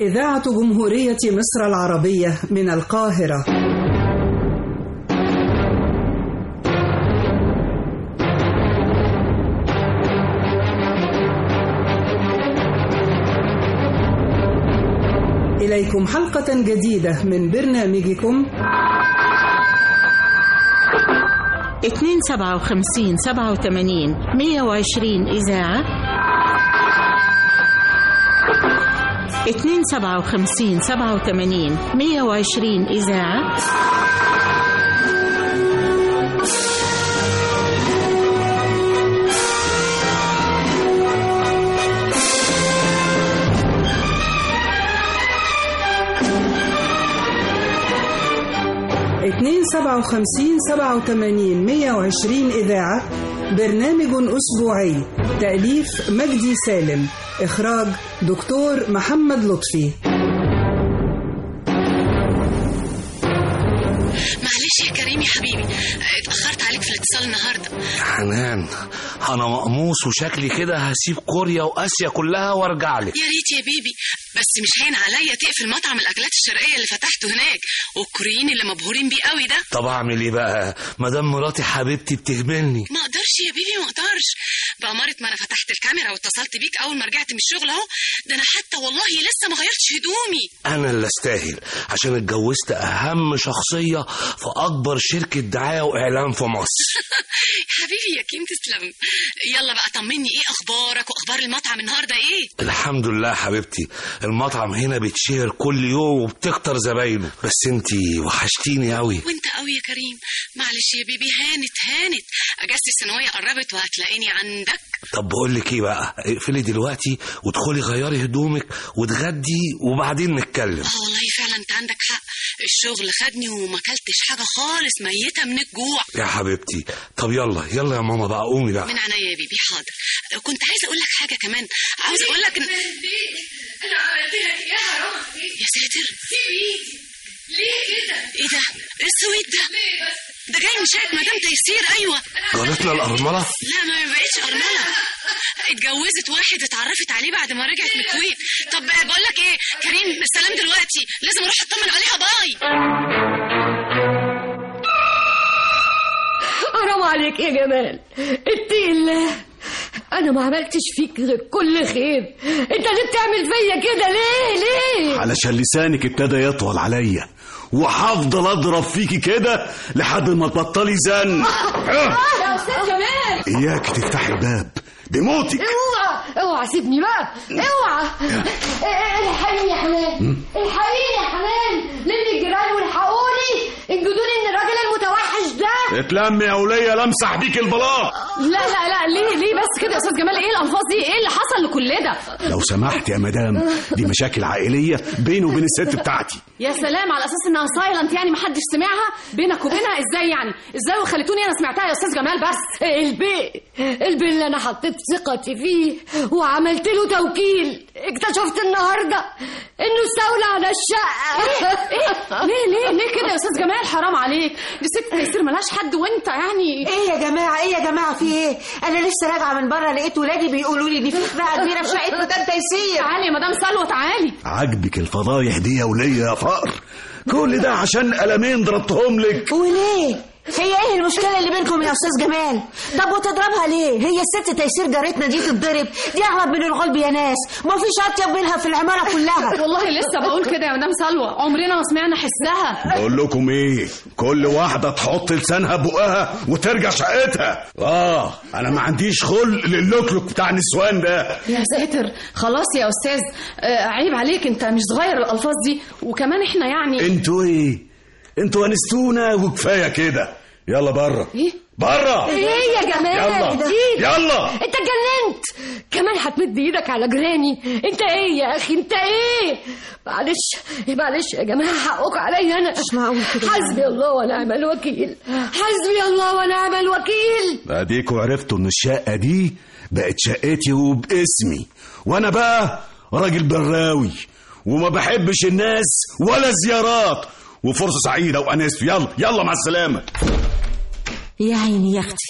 إذاعة جمهورية مصر العربية من القاهرة إليكم حلقة جديدة من برنامجكم اتنين سبعة وخمسين سبعة وثمانين مية وعشرين إذاعة اتنين سبعة وخمسين سبعة وثمانين مية وعشرين إذاعة اتنين سبعة وخمسين سبعة وثمانين مية وعشرين إذاعة برنامج أسبوعي تأليف مجدي سالم إخراج دكتور محمد لطفي معلش يا كريم يا حبيبي اتأخرت عليك في الاتصال النهاردة حنان انا مقموص وشكلي كده هسيب كوريا واسيا كلها وارجع لك يا ريت يا بيبي بس مش هين عليا تقفل مطعم الأكلات الشرقية اللي فتحته هناك والكوريين اللي مبهورين بيه قوي ده طب اعمل ايه بقى مدام مراتي حبيبتي بتهملني ما اقدرش يا بيبي ما اقدرش بأمارة ما انا فتحت الكاميرا واتصلت بيك اول ما رجعت من الشغل اهو ده انا حتى والله لسه ما غيرتش هدومي انا اللي استاهل عشان اتجوزت اهم شخصيه في اكبر شركه دعايه واعلام في مصر حبيبي يا كيم تسلم يلا بقى طمني ايه اخبارك واخبار المطعم النهارده ايه الحمد لله حبيبتي المطعم هنا بيتشهر كل يوم وبتكتر زباينه بس انتي وحشتيني قوي وانت قوي يا كريم معلش يا بيبي هانت هانت اجازتي الثانويه قربت وهتلاقيني عندك طب بقول لك ايه بقى اقفلي دلوقتي وادخلي غيري هدومك وتغدي وبعدين نتكلم اه والله فعلا انت عندك حق الشغل خدني وما اكلتش حاجه خالص ميته من الجوع يا حبيبتي طب يلا يلا يا ماما بقى قومي بقى من عينيا يا بيبي حاضر كنت عايزه اقول لك حاجه كمان عاوزه اقول لك ان انا عملت لك ايه يا حرام يا ساتر سيب ايدي ليه كده ايه ده ايه السويت ده ده جاي من شقه مدام تيسير ايوه جارتنا الارمله لا ما بقتش ارمله اتجوزت واحد اتعرفت عليه بعد ما رجعت من الكويت طب بقول لك ايه كريم السلام دلوقتي لازم اروح اطمن عليها باي حرام عليك يا جمال اتقي الله انا ما عملتش فيك غير كل خير انت ليه بتعمل فيا كده ليه ليه علشان لسانك ابتدى يطول عليا وهفضل اضرب فيكي كده لحد ما تبطلي زن يا استاذ جمال اياك تفتحي الباب بموتك اوعى اوعى سيبني بقى اوعى الحقيني يا حنان الحقيني يا حنان لم الجيران والحقوني انجدوا لي ان الراجل المتوحش ده اتلمي يا ولية لمسح بيك البلاط لا لا لا ليه ليه بس كده يا استاذ جمال ايه الالفاظ دي ايه اللي حصل لكل ده لو سمحت يا مدام دي مشاكل عائلية بيني وبين الست بتاعتي يا سلام على اساس انها سايلنت يعني محدش سمعها بينك وبينها ازاي يعني ازاي وخليتوني انا سمعتها يا استاذ جمال بس البي البي اللي انا حطيت ثقتي فيه وعملت له توكيل اكتشفت النهارده انه استولى على الشقه ايه ليه ليه ليه كده يا استاذ جمال حرام عليك دي ست تيسير ملهاش حد وانت يعني ايه يا جماعه ايه يا جماعه في ايه انا لسه راجعه من بره لقيت ولادي بيقولوا لي ان في خناقه كبيره في شقه مدام تيسير تعالي يا مدام سلوى تعالي عاجبك الفضايح دي يا ولية يا فقر كل ده عشان قلمين ضربتهم لك وليه هي ايه المشكله اللي بينكم يا استاذ جمال طب وتضربها ليه هي الست تيسير جارتنا دي تتضرب دي اغلب من الغلب يا ناس ما فيش اطيب منها في العماره كلها والله لسه بقول كده يا مدام سلوى عمرنا ما سمعنا حسها بقول لكم ايه كل واحدة تحط لسانها بقها وترجع شقتها اه انا ما عنديش خلق للوكلوك بتاع النسوان ده يا ساتر خلاص يا استاذ آه عيب عليك انت مش صغير الالفاظ دي وكمان احنا يعني انتوا ايه انتوا انستونا وكفايه كده يلا بره ايه بره ايه يا جمال يلا إيه؟ يلا انت اتجننت كمان هتمد ايدك على جيراني انت ايه يا اخي انت ايه معلش معلش يا جماعه حقك عليا انا مش معقول كده حسبي الله ونعم الوكيل حسبي الله ونعم الوكيل اديكوا عرفتوا ان الشقه دي بقت شقتي وباسمي وانا بقى راجل براوي وما بحبش الناس ولا زيارات وفرصه سعيده وانست يلا يلا مع السلامه يا عيني يا اختي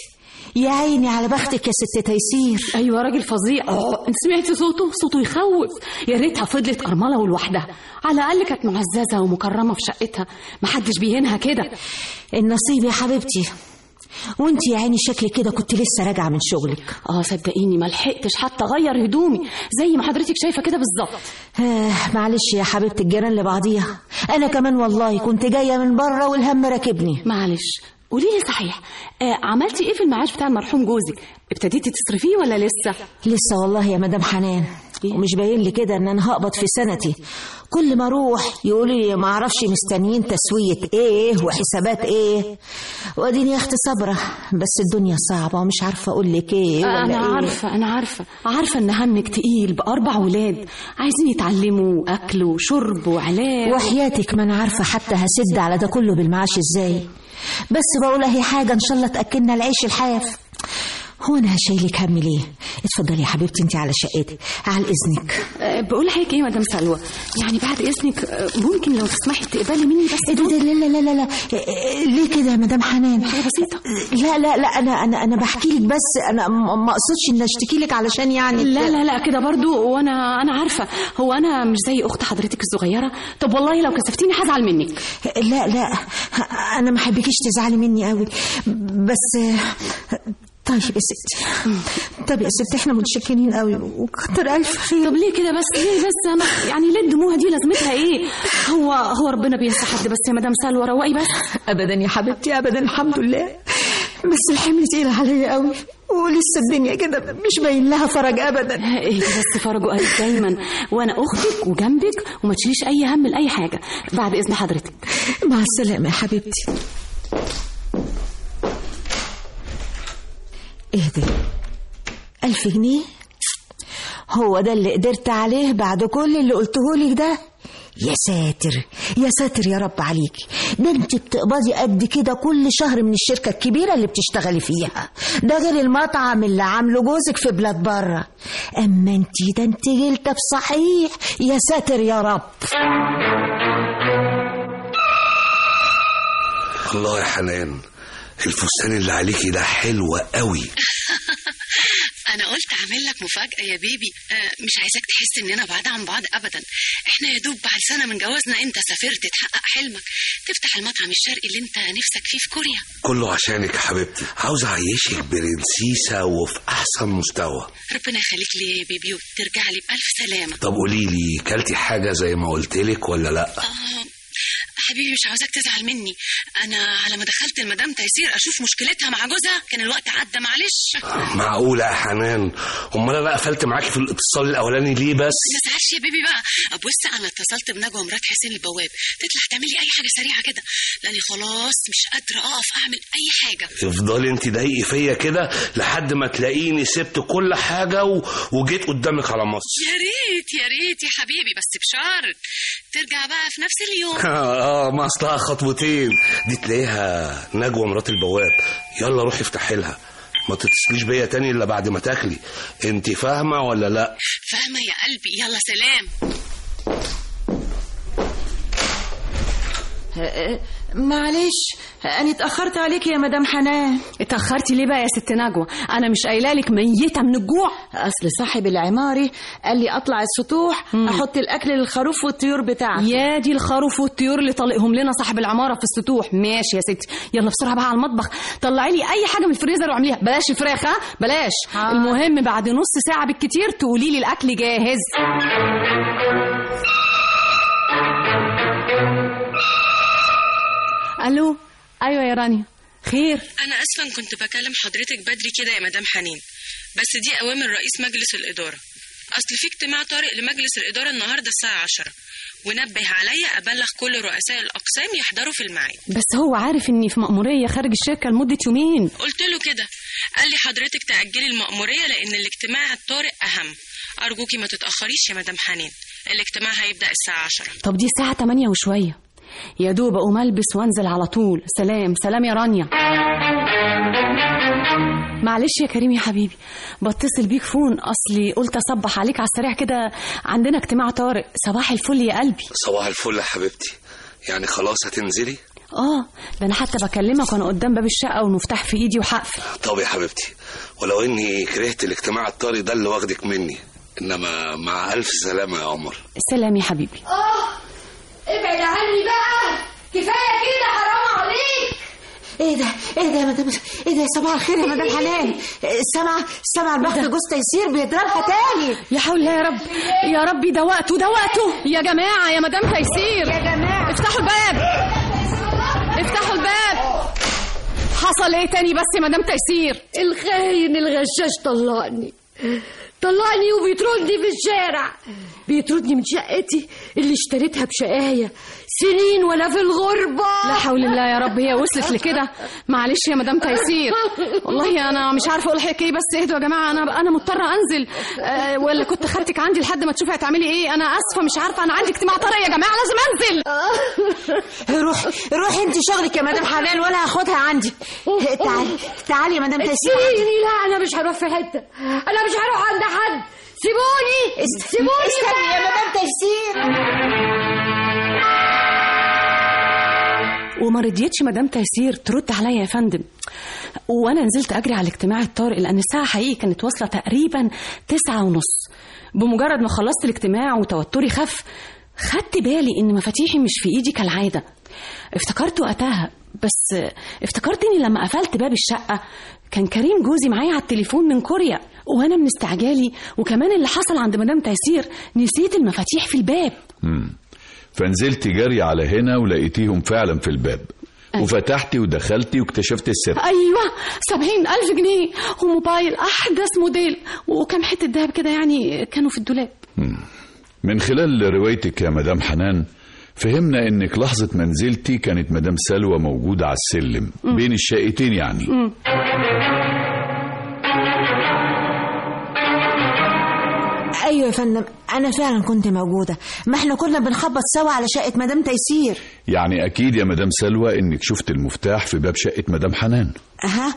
يا عيني على بختك يا ست تيسير ايوه راجل فظيع اه انت سمعتي صوته صوته يخوف يا ريتها فضلت ارمله ولوحدها على الاقل كانت معززه ومكرمه في شقتها محدش بيهينها كده النصيب يا حبيبتي وانت يا عيني شكلك كده كنت لسه راجعه من شغلك اه صدقيني ما لحقتش حتى اغير هدومي زي ما حضرتك شايفه كده بالظبط آه معلش يا حبيبتي الجيران لبعضيها انا كمان والله كنت جايه من بره والهم راكبني معلش قولي لي صحيح آه عملتي ايه في المعاش بتاع المرحوم جوزك ابتديتي تصرفيه ولا لسه لسه والله يا مدام حنان ومش باين لي كده ان انا هقبض في سنتي كل ما اروح يقولوا لي ما اعرفش مستنيين تسويه ايه وحسابات ايه واديني يا اختي صابره بس الدنيا صعبه ومش عارفه اقول لك ايه ولا انا ايه عارفه انا عارفه عارفه ان همك تقيل باربع ولاد عايزين يتعلموا اكل وشرب وعلاج وحياتك ما انا عارفه حتى هسد على ده كله بالمعاش ازاي بس بقول اهي حاجه ان شاء الله تاكلنا العيش الحاف هو انا هشيلك هم ليه اتفضلي يا حبيبتي انت على شقتي على اذنك آه، بقول لحضرتك ايه يا مدام سلوى يعني بعد اذنك آه، ممكن لو تسمحي تقبلي مني بس ايه ده ده لا لا لا لا لا إيه، ليه كده يا مدام حنان حاجه بسيطه لا لا لا انا انا انا بحكي لك بس انا م- ما اقصدش ان اشتكي لك علشان يعني لا لا لا كده برضو وانا انا عارفه هو انا مش زي اخت حضرتك الصغيره طب والله لو كسفتيني هزعل منك لا لا انا ما احبكيش تزعلي مني قوي بس طيب يا ستي طب يا ستي احنا متشكرين قوي وكتر الف خير طب ليه كده بس ليه بس انا يعني ليه الدموع دي لازمتها ايه هو هو ربنا بينسى حد بس يا مدام سلوى روقي بس ابدا يا حبيبتي ابدا الحمد لله بس الحمل تقيل عليا قوي ولسه الدنيا كده مش باين لها فرج ابدا ايه بس فرجوا قلبي دايما وانا اختك وجنبك وما تشيليش اي هم لاي حاجه بعد اذن حضرتك مع السلامه يا حبيبتي اهدي ألف جنيه هو ده اللي قدرت عليه بعد كل اللي قلتهولك ده يا ساتر يا ساتر يا رب عليكي ده انت بتقبضي قد كده كل شهر من الشركة الكبيرة اللي بتشتغلي فيها ده غير المطعم اللي عامله جوزك في بلاد بره اما انت ده انت جلتة بصحيح يا ساتر يا رب الله يا حنان الفستان اللي عليكي ده حلو قوي انا قلت اعمل لك مفاجاه يا بيبي آه مش عايزاك تحس اننا بعاد عن بعض ابدا احنا يا دوب بعد سنه من جوازنا انت سافرت تحقق حلمك تفتح المطعم الشرقي اللي انت نفسك فيه في كوريا كله عشانك يا حبيبتي عاوز اعيشك برنسيسة وفي احسن مستوى ربنا يخليك لي يا بيبي وترجع لي بالف سلامه طب قولي لي كلتي حاجة زي ما قلتلك ولا لا آه حبيبي مش عاوزاك تزعل مني انا على ما دخلت المدام تيسير اشوف مشكلتها مع جوزها كان الوقت عدى معلش معقولة يا حنان امال انا قفلت معاكي في الاتصال الاولاني ليه بس ما تزعلش يا بيبي بقى بص انا اتصلت بنجوى مرات حسين البواب تطلع تعملي اي حاجه سريعه كده لاني خلاص مش قادره اقف اعمل اي حاجه افضلي انت ضايقي فيا كده لحد ما تلاقيني سبت كل حاجة و... وجيت قدامك على مصر يا ريت يا ريت يا حبيبي بس بشرط ترجع بقى في نفس اليوم اه ما اصلها خطوتين دي تلاقيها نجوى مرات البواب يلا روحي افتحي لها ما تتصليش بيا تاني الا بعد ما تاكلي انت فاهمه ولا لا فاهمه يا قلبي يلا سلام معلش انا اتاخرت عليك يا مدام حنان اتاخرتي ليه بقى يا ست نجوى انا مش قايله لك ميته من الجوع اصل صاحب العماري قال لي اطلع السطوح احط الاكل للخروف والطيور بتاعته يا دي الخروف والطيور اللي طلقهم لنا صاحب العماره في السطوح ماشي يا ستي يلا بسرعه بقى على المطبخ طلعي لي اي حاجه من الفريزر واعمليها بلاش فراخ ها بلاش حاضر. المهم بعد نص ساعه بالكتير تقولي لي الاكل جاهز الو ايوه يا رانيا خير انا اسفه إن كنت بكلم حضرتك بدري كده يا مدام حنين بس دي اوامر رئيس مجلس الاداره اصل في اجتماع طارئ لمجلس الاداره النهارده الساعه 10 ونبه عليا ابلغ كل رؤساء الاقسام يحضروا في الميعاد بس هو عارف اني في مأمورية خارج الشركة لمدة يومين قلت له كده قال لي حضرتك تأجلي المأمورية لأن الاجتماع الطارئ أهم أرجوكي ما تتأخريش يا مدام حنين الاجتماع هيبدأ الساعة 10 طب دي الساعة 8 وشوية يا دوب اقوم البس وانزل على طول سلام سلام يا رانيا معلش يا كريم يا حبيبي بتصل بيك فون اصلي قلت اصبح عليك على السريع كده عندنا اجتماع طارئ صباح الفل يا قلبي صباح الفل يا حبيبتي يعني خلاص هتنزلي اه ده انا حتى بكلمك وانا قدام باب الشقه والمفتاح في ايدي وهقفل طب يا حبيبتي ولو اني كرهت الاجتماع الطاري ده اللي واخدك مني انما مع الف سلامه يا قمر سلام يا حبيبي اه ابعد عني بقى كفايه كده حرام عليك ايه ده ايه ده يا مدام ايه ده صباح الخير يا مدام حنان سمع سمع البخت جوز تيسير بيضربها تاني يا حول الله يا رب يا ربي ده وقته ده وقته يا جماعه يا مدام تيسير يا جماعه افتحوا الباب افتحوا الباب حصل ايه تاني بس يا مدام تيسير الخاين الغشاش طلقني طلقني وبيطردني في الشارع بيطردني من شقتي اللي اشتريتها بشقاية سنين ولا في الغربة لا حول الله يا رب هي وصلت لكده معلش يا مدام تيسير والله انا مش عارفه اقول لك ايه بس اهدوا يا جماعه انا انا مضطره انزل أه ولا كنت خدتك عندي لحد ما تشوفي هتعملي ايه انا اسفه مش عارفه انا عندي اجتماع طارئ يا جماعه لازم انزل روح روحي انت شغلك يا مدام حنان وانا هاخدها عندي تعالي تعالي يا مدام تيسير سيبيني لا انا مش هروح في حتة انا مش هروح عند حد سيبوني سيبوني استني يا مدام تيسير وما رضيتش مدام تيسير ترد عليا يا فندم وانا نزلت اجري على الاجتماع الطارئ لان الساعه حقيقي كانت واصله تقريبا تسعة ونص بمجرد ما خلصت الاجتماع وتوتري خف خدت بالي ان مفاتيحي مش في ايدي كالعاده افتكرت وقتها بس افتكرت اني لما قفلت باب الشقه كان كريم جوزي معايا على التليفون من كوريا وانا من استعجالي وكمان اللي حصل عند مدام تيسير نسيت المفاتيح في الباب مم. فنزلت جري على هنا ولقيتيهم فعلا في الباب وفتحتي ودخلتي واكتشفت السر ايوه سبعين الف جنيه وموبايل احدث موديل وكم حته دهب كده يعني كانوا في الدولاب مم. من خلال روايتك يا مدام حنان فهمنا انك لحظة ما نزلتي كانت مدام سلوى موجودة على السلم بين الشقتين يعني مم. ايوه يا فندم انا فعلا كنت موجوده ما احنا كنا بنخبط سوا على شقه مدام تيسير يعني اكيد يا مدام سلوى انك شفت المفتاح في باب شقة مدام حنان ها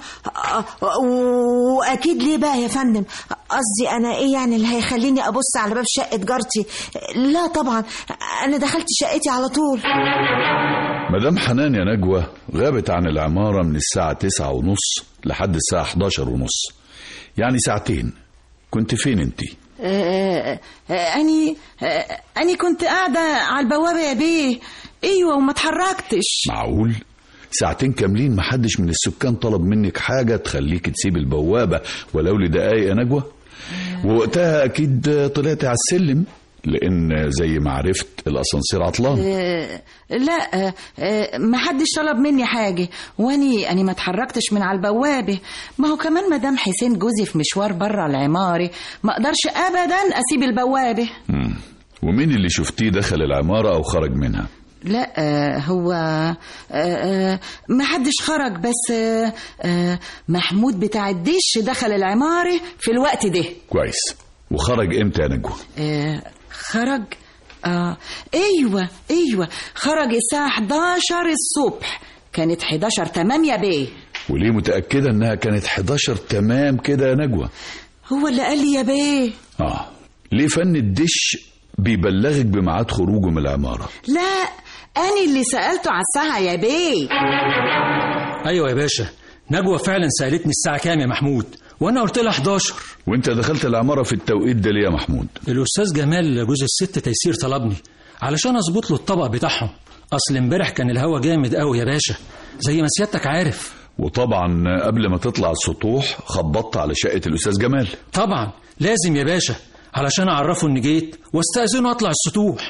واكيد ليه بقى يا فندم قصدي انا ايه يعني اللي هيخليني ابص على باب شقه جارتي لا طبعا انا دخلت شقتي على طول مدام حنان يا نجوى غابت عن العمارة من الساعة تسعة ونص لحد الساعة 11 ونص يعني ساعتين كنت فين انتي؟ آه، آه، أني آه، أني كنت قاعدة على البوابة يا بيه أيوة وما اتحركتش معقول؟ ساعتين كاملين محدش من السكان طلب منك حاجة تخليك تسيب البوابة ولو لدقايق يا نجوى ووقتها أكيد طلعت على السلم لأن زي ما عرفت الأسانسير عطلان آه، لا آه، آه، ما حدش طلب مني حاجة واني أني ما اتحركتش من على البوابة ما هو كمان مدام حسين جوزي في مشوار بره العمارة ما اقدرش أبدا أسيب البوابة مم. ومين اللي شفتيه دخل العمارة أو خرج منها؟ لا آه، هو آه، آه، ما حدش خرج بس آه، آه، محمود بتاع الدش دخل العمارة في الوقت ده كويس وخرج امتى يا نجوى؟ آه، خرج آه ايوه ايوه خرج الساعة 11 الصبح كانت 11 تمام يا بيه وليه متأكدة انها كانت 11 تمام كده يا نجوى؟ هو اللي قال لي يا بيه اه ليه فن الدش بيبلغك بميعاد خروجه من العمارة؟ لا أنا اللي سألته على الساعة يا بيه ايوه يا باشا نجوى فعلا سالتني الساعه كام يا محمود وانا قلت لها 11 وانت دخلت العمارة في التوقيت ده ليه يا محمود؟ الاستاذ جمال جوز الست تيسير طلبني علشان اظبط له الطبق بتاعهم اصل امبارح كان الهوا جامد قوي يا باشا زي ما سيادتك عارف وطبعا قبل ما تطلع السطوح خبطت على شقة الأستاذ جمال طبعا لازم يا باشا علشان اعرفه اني جيت واستاذنه اطلع السطوح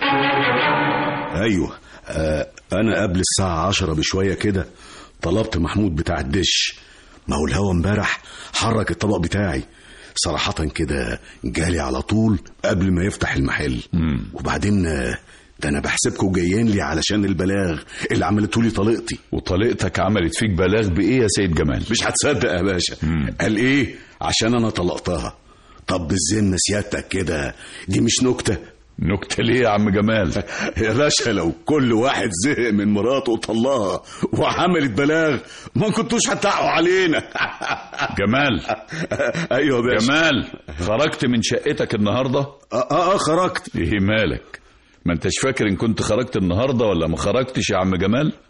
ايوه آه انا قبل الساعة عشرة بشوية كده طلبت محمود بتاع الدش ما هو الهوا امبارح حرك الطبق بتاعي صراحة كده جالي على طول قبل ما يفتح المحل مم. وبعدين آه، ده انا بحسبكم جايين لي علشان البلاغ اللي عملته لي طليقتي وطليقتك عملت فيك بلاغ بإيه يا سيد جمال؟ مش هتصدق يا باشا مم. قال ايه عشان انا طلقتها طب بالذمة سيادتك كده دي مش نكتة نكتة ليه يا عم جمال؟ يا باشا لو كل واحد زهق من مراته وطلقها وعملت بلاغ ما كنتوش هتقعوا علينا جمال ايوه يا باشا جمال خرجت من شقتك النهاردة؟ اه اه, آه خرجت ايه مالك؟ ما انتش فاكر ان كنت خرجت النهاردة ولا ما خرجتش يا عم جمال؟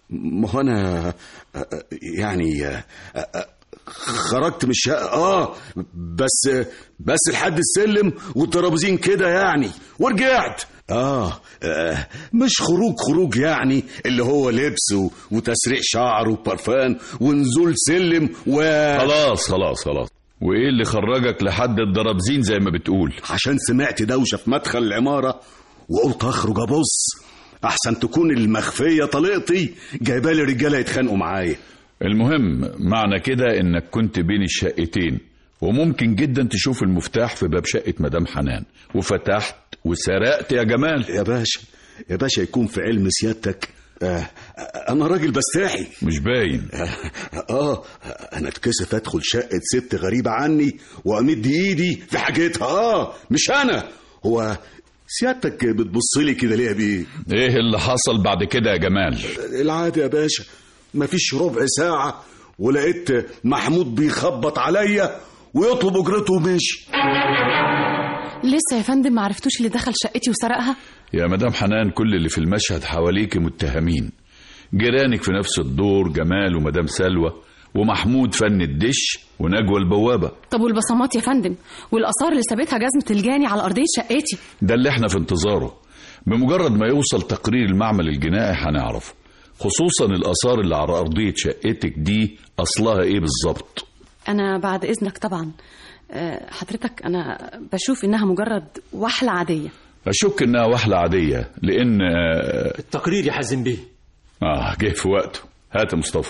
ما هو انا يعني خرجت من الشقه اه بس بس لحد السلم والترابيزين كده يعني ورجعت آه, اه مش خروج خروج يعني اللي هو لبس و- وتسريح شعر وبرفان ونزول سلم و خلاص خلاص خلاص وايه اللي خرجك لحد الدرابزين زي ما بتقول عشان سمعت دوشه في مدخل العماره وقلت اخرج ابص احسن تكون المخفيه طليقتي جايبالي رجاله يتخانقوا معايا المهم معنى كده انك كنت بين الشقتين وممكن جدا تشوف المفتاح في باب شقة مدام حنان وفتحت وسرقت يا جمال يا باشا يا باشا يكون في علم سيادتك آه انا راجل بستاحي مش باين اه انا اتكسف ادخل شقه ست غريبه عني وامد ايدي في حاجتها اه مش انا هو سيادتك بتبص لي كده ليه يا بيه ايه اللي حصل بعد كده يا جمال العادة يا باشا مفيش ربع ساعة ولقيت محمود بيخبط عليا ويطلب اجرته ومشي لسه يا فندم ما عرفتوش اللي دخل شقتي وسرقها يا مدام حنان كل اللي في المشهد حواليك متهمين جيرانك في نفس الدور جمال ومدام سلوى ومحمود فن الدش ونجوى البوابة طب والبصمات يا فندم والاثار اللي سابتها جزمه الجاني على ارضيه شقتي ده اللي احنا في انتظاره بمجرد ما يوصل تقرير المعمل الجنائي هنعرف خصوصا الآثار اللي على أرضية شقتك دي أصلها إيه بالظبط انا بعد اذنك طبعا آه، حضرتك انا بشوف انها مجرد وحله عاديه أشك إنها وحلة عادية لأن آه، التقرير يا حازم بيه آه جه في وقته هات يا مصطفى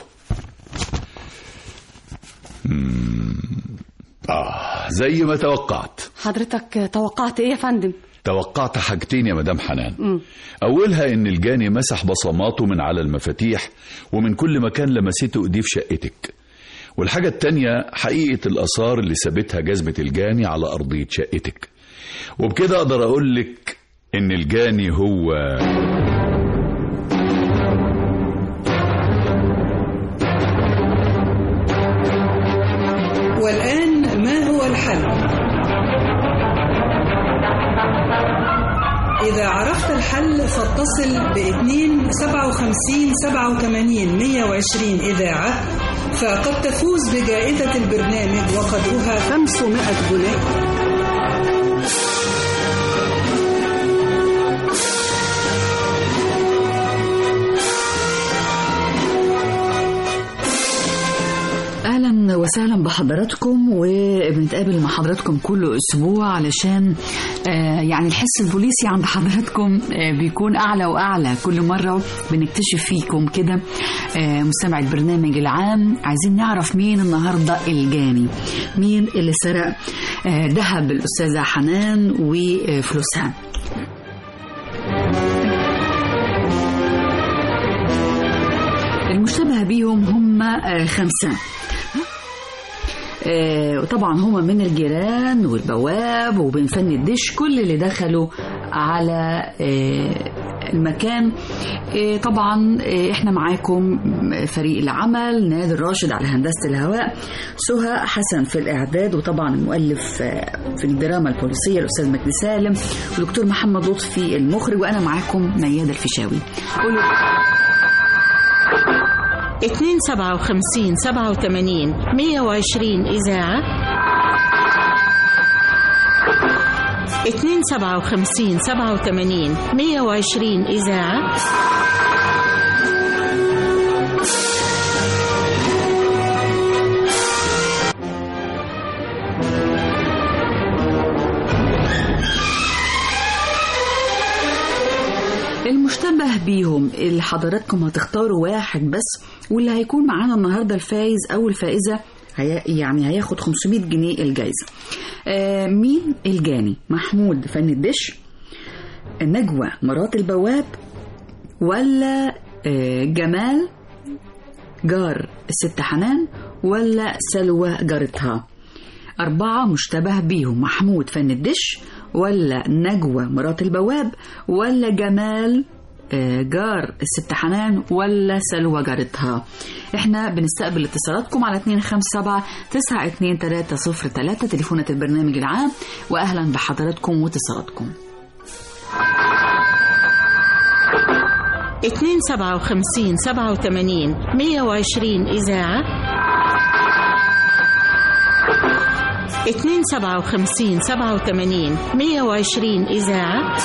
مم. آه زي ما توقعت حضرتك توقعت ايه يا فندم توقعت حاجتين يا مدام حنان مم. أولها إن الجاني مسح بصماته من على المفاتيح ومن كل مكان لمسته إيديه في شقتك والحاجة التانية حقيقة الآثار اللي سابتها جزمة الجاني على أرضية شقتك وبكده أقدر أقول لك إن الجاني هو والآن ما هو الحل؟ إذا عرفت الحل فاتصل ب 2 57 87 120 إذاعة فقد تفوز بجائزة البرنامج وقدرها 500 جنيه اهلا وسهلا بحضراتكم وبنتقابل مع حضراتكم كل اسبوع علشان آه، يعني الحس البوليسي عند حضراتكم آه، بيكون اعلى واعلى كل مره بنكتشف فيكم كده آه، مستمع البرنامج العام عايزين نعرف مين النهارده الجاني مين اللي سرق آه، ذهب الاستاذه حنان وفلوسها المشتبه بيهم هم آه، خمسة آه، وطبعا هما من الجيران والبواب وبين فن الدش كل اللي دخلوا على آه، المكان آه، طبعا آه، احنا معاكم فريق العمل نادر راشد على هندسة الهواء سهى حسن في الإعداد وطبعا المؤلف آه، في الدراما البوليسية الأستاذ مجدي سالم ودكتور محمد لطفي المخرج وأنا معاكم ميادة الفيشاوي قولوا 257 87 120 إذاعة 257 87 120 إذاعة المشتبه بيهم اللي حضراتكم هتختاروا واحد بس واللي هيكون معانا النهارده الفايز او الفائزه هي يعني هياخد 500 جنيه الجايزه. آه مين الجاني؟ محمود فن الدش نجوى مرات البواب ولا آه جمال جار الست حنان ولا سلوى جارتها؟ أربعة مشتبه بيهم محمود فن الدش ولا نجوى مرات البواب ولا جمال آه، جار الست حنان ولا سلوى جارتها احنا بنستقبل اتصالاتكم على 257 923 تليفونات البرنامج العام واهلا بحضراتكم واتصالاتكم 257 87 120 إذاعة 257 87 120 إذاعة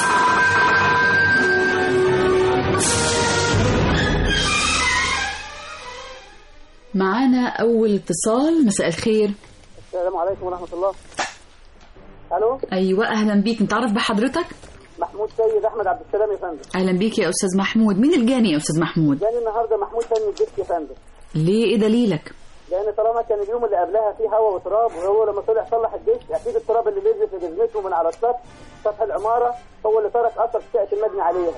معانا أول اتصال مساء الخير السلام عليكم ورحمة الله ألو أيوة أهلا بيك نتعرف بحضرتك محمود سيد أحمد عبد السلام يا فندم أهلا بيك يا أستاذ محمود مين الجاني يا أستاذ محمود جاني النهارده محمود تاني الجيش يا فندم ليه إيه دليلك لأن طالما كان اليوم اللي قبلها فيه هواء وتراب وهو لما طلع صلح الجيش أكيد التراب اللي نزل في جزمته من على السطح سطح العمارة هو اللي ترك أثر في شقة المبني عليها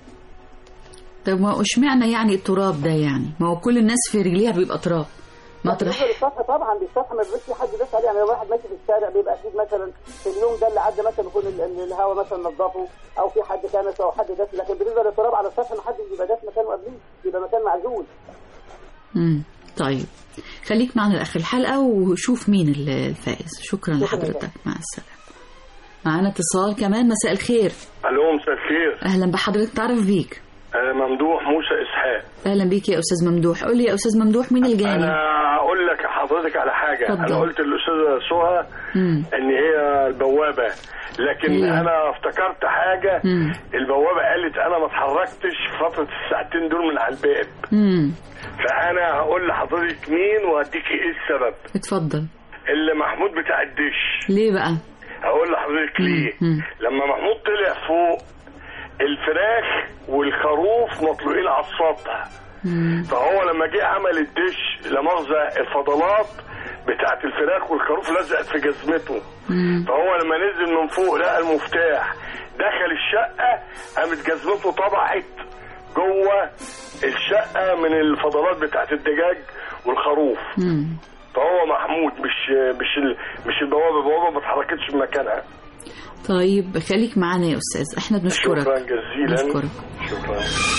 طب ما اشمعنى يعني التراب ده يعني ما هو كل الناس في رجليها بيبقى تراب مطرح بالنسبة للسطح طبعا دي السطح ما بيبقاش في حد بس عليه يعني لو واحد ماشي في الشارع بيبقى اكيد مثلا في اليوم ده اللي عدى مثلا يكون ال- ال- الهواء مثلا نظفه او في حد كنس او حد داس لكن بالنسبه للتراب على السطح ما حدش بيبقى داس مكانه قبليه بيبقى مكان معزول امم طيب خليك معنا لاخر الحلقه وشوف مين ال- الفائز شكرا لحضرتك مع السلامه معانا اتصال كمان مساء الخير الو مساء الخير اهلا بحضرتك تعرف بيك انا ممدوح موسى اسحاق اهلا بيك يا استاذ ممدوح قول لي يا استاذ ممدوح مين الجاني انا اقول لك حضرتك على حاجه اتفضل. انا قلت للاستاذه سهى مم. ان هي البوابه لكن ليه؟ انا افتكرت حاجه مم. البوابه قالت انا ما اتحركتش فتره الساعتين دول من على الباب امم فانا هقول لحضرتك مين وهديكي ايه السبب اتفضل اللي محمود بتاع الدش ليه بقى هقول لحضرتك ليه مم. لما محمود طلع فوق الفراخ والخروف مطلوقين على السطح مم. فهو لما جه عمل الدش لمؤاخذة الفضلات بتاعت الفراخ والخروف لزقت في جزمته مم. فهو لما نزل من فوق لقى المفتاح دخل الشقة قامت جزمته طبعت جوه الشقة من الفضلات بتاعت الدجاج والخروف مم. فهو محمود مش مش ال- مش البوابة البوابة ما اتحركتش من مكانها طيب خليك معانا يا استاذ احنا بنشكرك شكرا جزيلا بنشكرك شكرا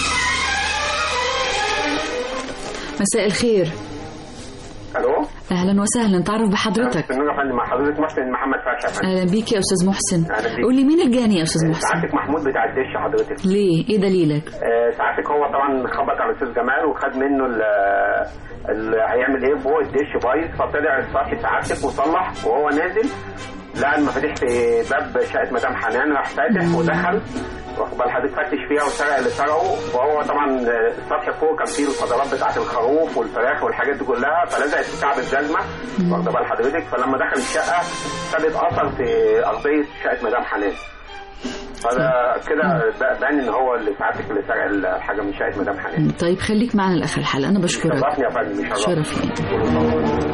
مساء الخير الو اهلا وسهلا تعرف بحضرتك النور يا فندم مع حضرتك محسن محمد فتحي يا فندم اهلا بيك يا استاذ محسن أهلا بيك. قول لي مين الجاني يا استاذ محسن سعادتك محمود بتاع الدش حضرتك ليه ايه دليلك آه، سعادتك هو طبعا خبط على الاستاذ جمال وخد منه ال ال- هيعمل ايه فوق الدش بايظ فطلع السطح سعادتك وصلح وهو نازل لقى المفاتيح في باب شقه مدام حنان راح فاتح ودخل واخد بال حضرتك فتش فيها وسرق اللي سرقه وهو طبعا السطح فوق كان فيه الفضلات بتاعت الخروف والفراخ والحاجات دي كلها فلزقت في كعب الجزمه واخد بال حضرتك فلما دخل الشقه سابت اثر في ارضيه شقه مدام حنان فده كده ب- بان ان هو اللي سعادتك اللي سرق الحاجه من شقه مدام حنان طيب خليك معانا لاخر الحلقه انا بشكرك شرفني يا فندم يشرفني. شرف لي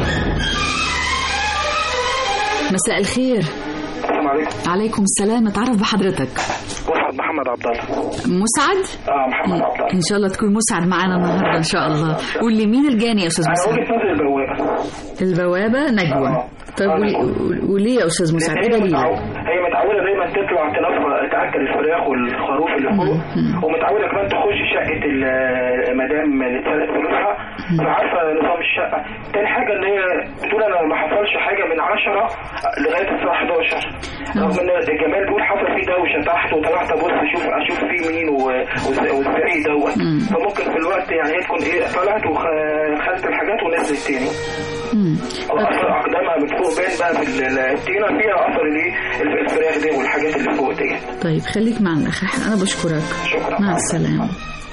مساء الخير السلام عليكم عليكم السلام اتعرف بحضرتك مسعد محمد عبد الله مسعد اه محمد عبد الله ان شاء الله تكون مسعد معانا النهارده ان شاء الله قول لي مين الجاني يا استاذ انا مسعد وجهه نظري البوابه البوابه نجوى طيب ولي- وليه يا استاذ مسعد ايه لأن هي دليلك متعو- هي متعوده دايما تطلع تنفر تاكل الفراخ والخروف اللي فوق ومتعوده كمان تخش شقه ال- مدام اللي اتسرق فلوسها فعارفه نظام الشقه تاني حاجه ان هي بتقول انا ما حصلش حاجه من 10 لغايه الساعه 11 رغم ان الجمال بيقول حصل فيه دوشه تحت وطلعت ابص اشوف اشوف فيه مين و- والز- والزعيق دوت فممكن في الوقت يعني هي تكون ايه طلعت وخدت الحاجات ونزلت تاني اثر اقدامها من فوق باين بقى في ال- الطينه فيها اثر الايه الفراخ دي والحاجات اللي فوق دي طيب خليك معنا لاخر الحلقه انا بشكرك شكرا مع السلامه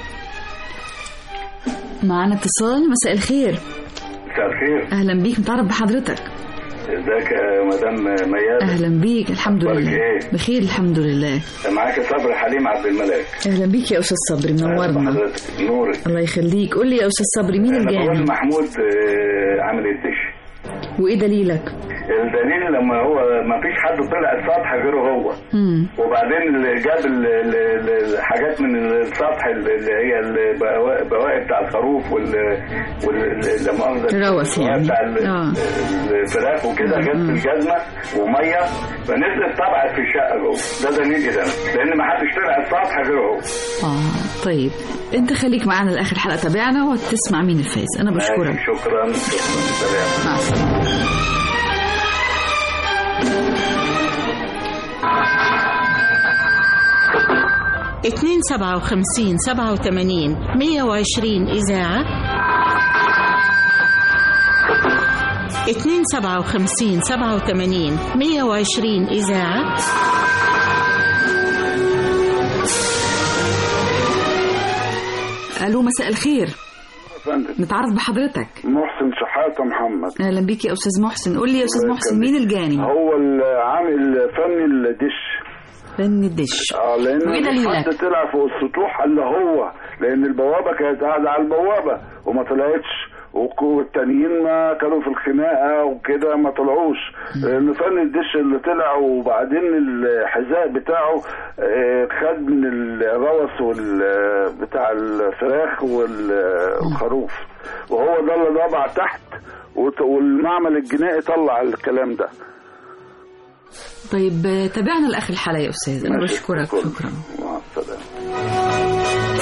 معانا اتصال مساء الخير مساء الخير اهلا بيك متعرف بحضرتك ازيك يا مدام ميادة اهلا بيك الحمد أخبارك لله إيه؟ بخير الحمد لله معاك صبري حليم عبد الملاك اهلا بيك يا استاذ صبري منورنا حضرتك نورك الله يخليك قول لي يا استاذ صبري مين انا بقول الجاني محمود آه، عامل الدش وايه دليلك الدليل لما هو ما فيش حد طلع السطح غيره هو مم. وبعدين اللي جاب ال- ال- ال- الحاجات من السطح اللي هي البوا- البواقي بتاع الخروف وال وال- لا مؤاخذة روث يعني. بتاع ال- آه. الفراخ وكده جت في الجزمه وميه فنزلت طبعت في الشقه جوه ده دليل ده لان ما حدش طلع السطح غيره هو اه طيب انت خليك معانا لاخر الحلقه تابعنا وتسمع مين الفايز انا بشكرك ماشي، شكرا شكرا سلام مع السلامه 257 87 120 إذاعة 257 87 120 إذاعة الو مساء الخير فندم نتعرف بحضرتك محسن شحاتة محمد اهلا بيك يا استاذ محسن قول لي يا استاذ محسن مين الجاني هو العامل فني الدش فن الدش اه لان وإيه دليلك؟ حد طلع فوق السطوح قال له هو لان البوابه كانت قاعده على البوابه وما طلعتش وك- والتانيين ما كانوا في الخناقه وكده ما طلعوش لان فن الدش اللي طلع وبعدين الحذاء بتاعه آه، خد من الروس وال بتاع الفراخ وال- والخروف وهو ده اللي ضبع تحت وت- والمعمل الجنائي طلع الكلام ده طيب آه، تابعنا لاخر الحلقه يا استاذ انا ماشي. بشكرك شكرا مع السلامه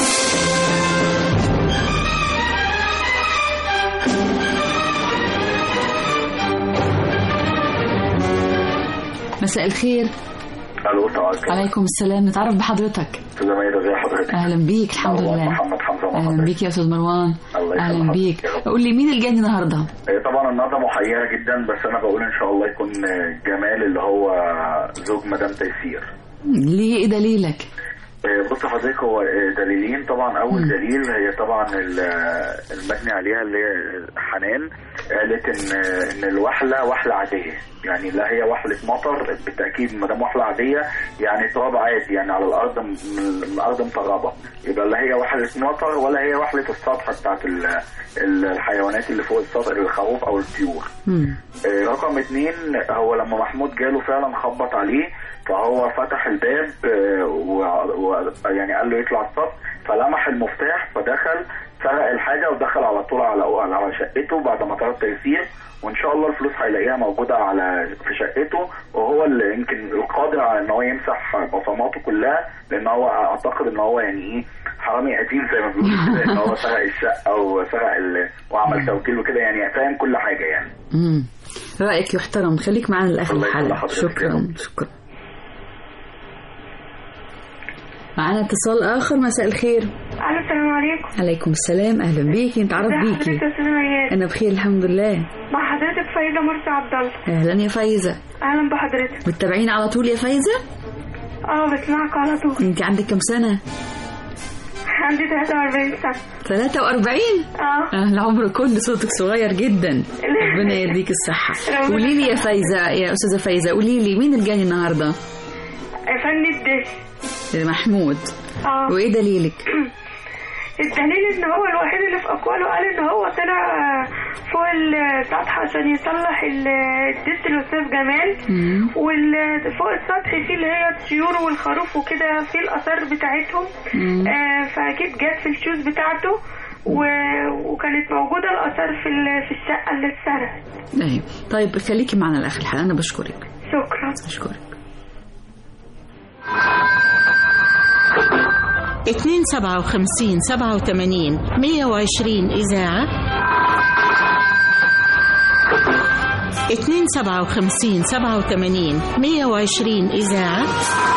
مساء الخير الو تعالى عليكم السلام نتعرف بحضرتك زمايلي زي حضرتك اهلا بيك الحمد مروان لله محمد حمزه اهلا بيك يا استاذ مروان الله اهلا يسلمك. بيك قول لي مين الجاني النهارده هي طبعا النهارده محيره جدا بس انا بقول ان شاء الله يكون جمال اللي هو زوج مدام تيسير ليه ايه دليلك آه، بص حضرتك هو آه، دليلين طبعا اول دليل هي طبعا ال- آه، المجني عليها اللي هي حنان قالت ان آه، ان الوحله وحله عاديه يعني لا هي وحله مطر بالتاكيد ما دام وحله عاديه يعني تراب عادي يعني على الارض م- م- الارض مطربه يبقى لا هي وحله مطر ولا هي وحله السطح بتاعت ال- ال- الحيوانات اللي فوق السطح الخروف او الطيور آه، رقم اتنين هو لما محمود جاله فعلا خبط عليه فهو فتح الباب آه، و- و- يعني قال له يطلع السطح فلمح المفتاح فدخل سرق الحاجة ودخل على طول على على شقته بعد ما طلب تيسير وان شاء الله الفلوس هيلاقيها موجودة على في شقته وهو اللي يمكن القادر على ان هو يمسح بصماته كلها لان هو اعتقد ان هو يعني ايه حرامي قديم زي ما بيقولوا كده ان هو سرق الشقة وسرق ال... وعمل توكيل وكده يعني فاهم كل حاجة يعني امم رايك يحترم خليك معنا لاخر الله يخلي الحلقه حضرتك شكرا شكرا معانا اتصال اخر مساء الخير الو السلام عليكم عليكم السلام اهلا بيكي نتعرف ازي بيكي حضرتك يا استاذ مياد انا بخير الحمد لله مع حضرتك فايزه مرسي عبد الله اهلا يا فايزه اهلا بحضرتك متابعين على طول يا فايزه اه بسمعك على طول انت عندك كم سنه عندي 43 سنه 43 اه اه العمر كله صوتك صغير جدا ربنا يديك الصحه ربنا قولي لي يا فايزه يا استاذه فايزه قولي لي مين الجاي النهارده فن الدش محمود اه وايه دليلك الدليل ان هو الوحيد اللي في اقواله قال ان هو طلع فوق السطح عشان يصلح ال- الدست الاستاذ جمال وفوق السطح فيه اللي هي الطيور والخروف وكده في الاثار بتاعتهم مم. آه فاكيد جت في الشوز بتاعته و... وكانت موجوده الاثار في ال- في الشقه اللي اتسرقت ايوه طيب خليكي معنا لاخر الحلقه انا بشكرك شكرا اشكرك 257 87 120 إذاعة 257 87 120 إذاعة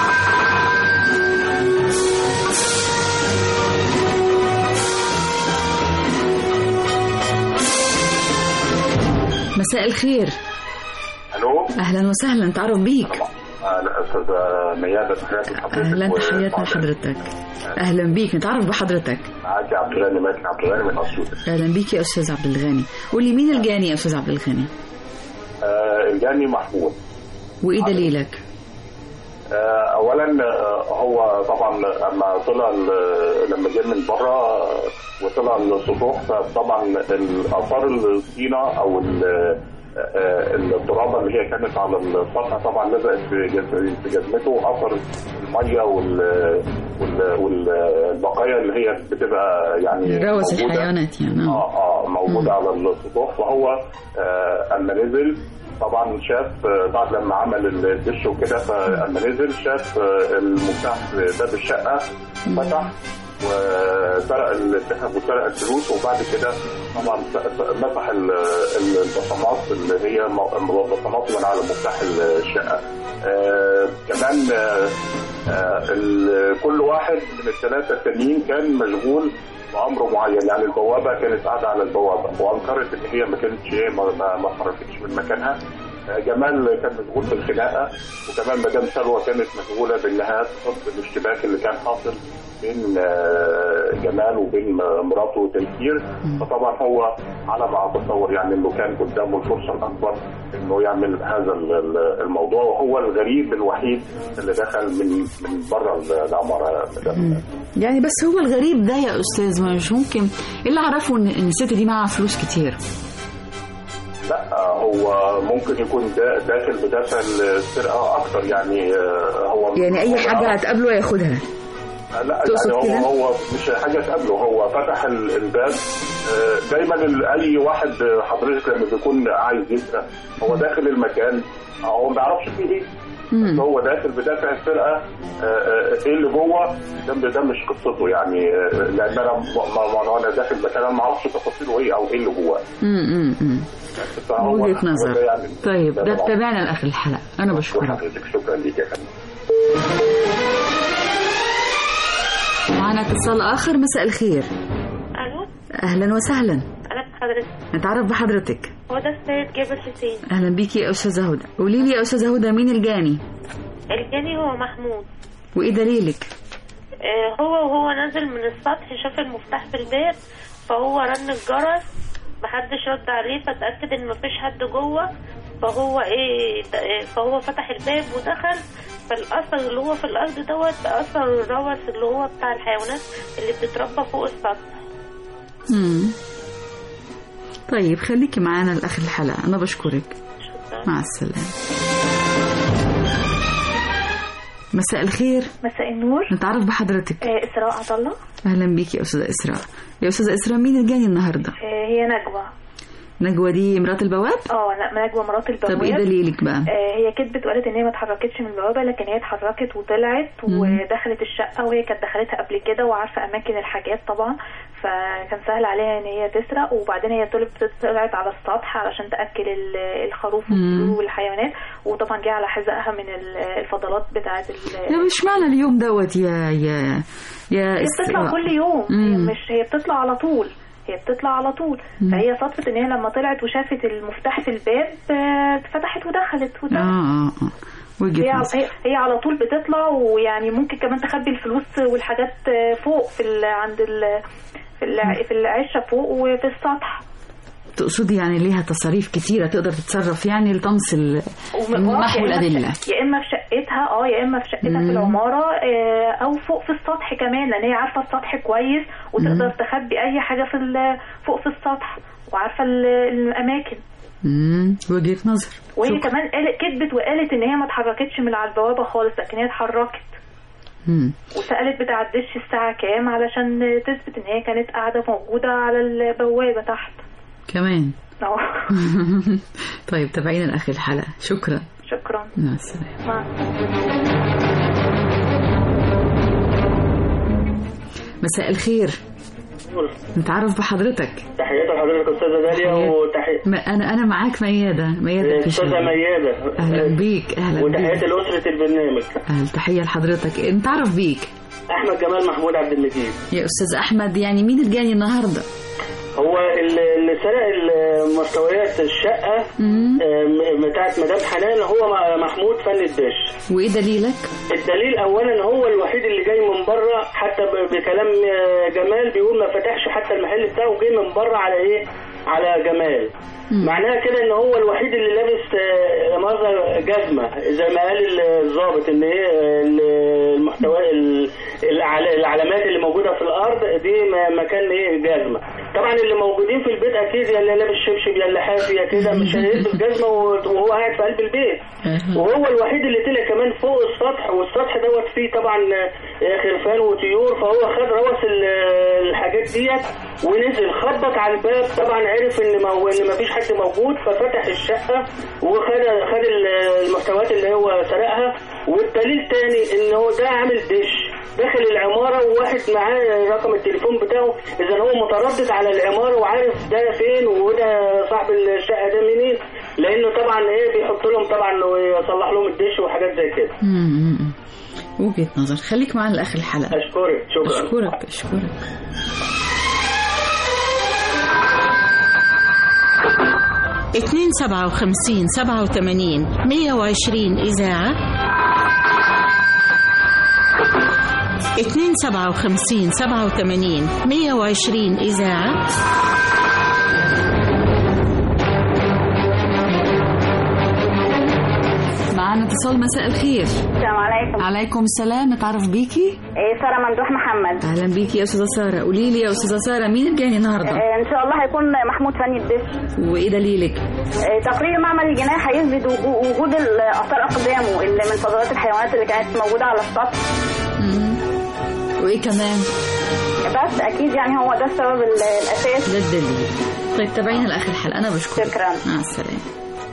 مساء الخير الو اهلا وسهلا نتعرف بيك آه، لا استاذ ميادة تحياتي لحضرتك اهلا و- تحياتنا لحضرتك اهلا بيك نتعرف بحضرتك معاك عبد الغني ماتن عبد الغني من اسيوط اهلا بيك يا استاذ عبد الغني قولي مين الجاني يا استاذ عبد الغني آه، الجاني محمود وايه دليلك آه، اولا آه، هو طبعا لما طلع ال- لما جه من بره آه، وطلع السطوح فطبعا الاثار الطينه او ال- آه، الترابه اللي هي كانت على السطح طبعا لزقت في جز- في جزمته اثر الميه وال- وال- والبقايا اللي هي بتبقى يعني روس موجودة. الحيوانات يعني آه. اه اه موجوده على السطوح فهو آه اما نزل طبعا شاف آه، بعد لما عمل الدش وكده فاما نزل شاف آه، المفتاح في باب الشقه فتح وسرق الذهب وسرق الفلوس وبعد كده طبعا مسح ال- ال- البصمات اللي هي م- بصمات من على مفتاح الشقه آه، كمان آه، آه، ال- كل واحد من الثلاثه التانيين كان مشغول بامر معين يعني البوابه كانت قاعده على البوابه وانكرت ان هي ما كانتش ايه ما ما ما اتحركتش من مكانها آه، جمال كان مشغول بالخناقه وكمان مدام سلوى كانت مشغوله بانها تفض الاشتباك اللي كان حاصل بين آه، جمال وبين مراته تيسير فطبعا هو على ما اتصور يعني انه كان قدامه الفرصه الاكبر انه يعمل هذا ال- ال- الموضوع وهو الغريب الوحيد اللي دخل من من بره العماره مدام يعني بس هو الغريب ده يا استاذ مش ممكن إيه اللي اعرفه ان إن الست دي معاها فلوس كتير لا هو ممكن يكون دا- داخل بدافع السرقه اكتر يعني آه، هو يعني اي حاجه هتقابله ياخدها لا تقصد يعني كده؟ هو هو مش حاجه تقابله هو فتح ال- الباب آه، دايما ال- اي واحد آه، حضرتك لما بيكون عايز يسرق هو داخل المكان هو ما بيعرفش فيه ايه بس هو داخل بدافع السرقه آه، آه، ايه اللي جوه ده ده مش قصته يعني آه، لان انا م- م- وانا داخل مكان انا ما اعرفش تفاصيله ايه او ايه اللي جواه امم امم فهو وجهه هو نظر ده يعني طيب ده ده طبعاً. تابعنا لاخر الحلقه انا بشكرك حضرتك شكرا ليك يا فندم معنا اتصال اخر مساء الخير الو اهلا وسهلا انا بحضرتك نتعرف بحضرتك هو ده السيد جابر حسين اهلا بيكي يا استاذه هدى قولي لي يا استاذه هدى مين الجاني الجاني هو محمود وايه دليلك آه، هو وهو نازل من السطح شاف المفتاح في الباب فهو رن الجرس محدش رد عليه فتأكد ان مفيش حد جوه فهو ايه د- آه، فهو فتح الباب ودخل فالأثر اللي هو في الأرض دوت أثر الروث اللي هو بتاع الحيوانات اللي بتتربى فوق السطح امم طيب خليكي معانا لاخر الحلقه انا بشكرك مع السلامه مساء الخير مساء النور نتعرف بحضرتك آه، إسراء عطلة اهلا بيكي يا استاذه اسراء يا استاذه اسراء مين الجاني النهارده آه، هي نجوى نجوى دي مرات البواب اه لا نجوى مرات البواب طب ايه دليلك بقى آه، هي كدبت وقالت ان هي ما اتحركتش من البوابه لكن هي اتحركت وطلعت مم. ودخلت الشقه وهي كانت دخلتها قبل كده وعارفه اماكن الحاجات طبعا فكان سهل عليها ان هي تسرق وبعدين هي طلعت طلعت على السطح علشان تاكل ال- الخروف مم. والطيور والحيوانات وطبعا جه على حذائها من ال- الفضلات بتاعه ال- يا مش معنى اليوم دوت يا يا يا هي بتطلع إسراء. كل يوم هي مم. مش هي بتطلع على طول هي بتطلع على طول مم. فهي صدفة ان هي لما طلعت وشافت المفتاح في الباب آه، فتحت ودخلت اه ودخلت اه اه هي, وجهه على- نظر هي, هي على طول بتطلع ويعني ممكن كمان تخبي الفلوس والحاجات آه، فوق في ال عند ال في الع- في العشه فوق وفي السطح تقصدي يعني ليها تصاريف كتيرة تقدر تتصرف يعني لطمس ال- وم- محو يا إما الأدلة في- يا اما في شقتها اه يا اما في شقتها في العماره آه، او فوق في السطح كمان لان هي عارفه السطح كويس وتقدر مم. تخبي اي حاجه في ال- فوق في السطح وعارفه ال- الاماكن امم وجهة نظر وهي شكرا. كمان قالت كذبت وقالت ان هي ما اتحركتش من على البوابه خالص لكن هي اتحركت مم. وسالت بتاع الدش الساعه كام علشان تثبت ان هي كانت قاعده موجوده على البوابه تحت كمان أهو. طيب تابعينا لآخر الحلقة شكرا شكرا مع السلامة مع مساء الخير نتعرف بحضرتك تحياتي لحضرتك استاذه داليا وتحياتي ما أنا أنا معاك ميادة ميادة استاذه الفيشاوي مياده أهلا بيك أهلا وتحياتي بيك لاسره البرنامج أهلا تحية لحضرتك نتعرف بيك احمد جمال محمود عبد المجيد يا أستاذ أحمد يعني مين الجاني النهاردة هو ال- اللي سرق ال- مستويات الشقه آم، بتاعت مدام حنان هو م- محمود فن الدش وإيه دليلك؟ الدليل اولا هو الوحيد اللي جاي من بره حتى ب- بكلام آه، جمال بيقول ما فتحش حتى المحل بتاعه جه من بره على ايه على جمال معناها كده ان هو الوحيد اللي لابس آه، مظهر جزمه زي ما قال الضابط ان هي آه، المحتوى ال- العل- العلامات اللي موجوده في الارض دي م- مكان ايه جزمه طبعا اللي موجودين في البيت اكيد يا اللي لابس شبشب يا اللي حافي يا كده مش هيلبس جزمه وهو قاعد في قلب البيت وهو الوحيد اللي طلع كمان فوق السطح والسطح دوت فيه طبعا آه، خرفان وطيور فهو خد روث ال- الحاجات ديت ونزل خبط على الباب طبعا عرف ان ما ان ما فيش حد موجود ففتح الشقه وخد خد ال- المحتويات اللي هو سرقها والدليل تاني ان هو ده عامل دش داخل العماره وواحد معاه رقم التليفون بتاعه اذا هو متردد على العماره وعارف ده فين وده صاحب الشقه ده منين لانه طبعا ايه بيحط لهم طبعا ويصلح لهم الدش وحاجات زي كده مم. وجهة نظر خليك معانا لاخر الحلقه اشكرك شكرا اشكرك اشكرك اتنين سبعة وخمسين سبعة وتمانين مية وعشرين إذاعة اتنين سبعة وخمسين سبعة وتمانين مية وعشرين إذاعة معانا اتصال مساء الخير السلام عليكم عليكم السلام نتعرف بيكي إيه سارة ممدوح محمد اهلا بيكي يا استاذه ساره قولي لي يا استاذه ساره مين الجاني النهارده إيه ان شاء الله هيكون محمود فني الدش وايه دليلك إيه تقرير المعمل الجنائي هيثبت وجو- وجود ال- اثار اقدامه اللي من فضلات الحيوانات اللي كانت موجوده على السطح وايه كمان بس اكيد يعني هو ده السبب ال- الاساسي ده الدليل طيب تابعينا لاخر الحلقه انا بشكرك شكرا مع السلامه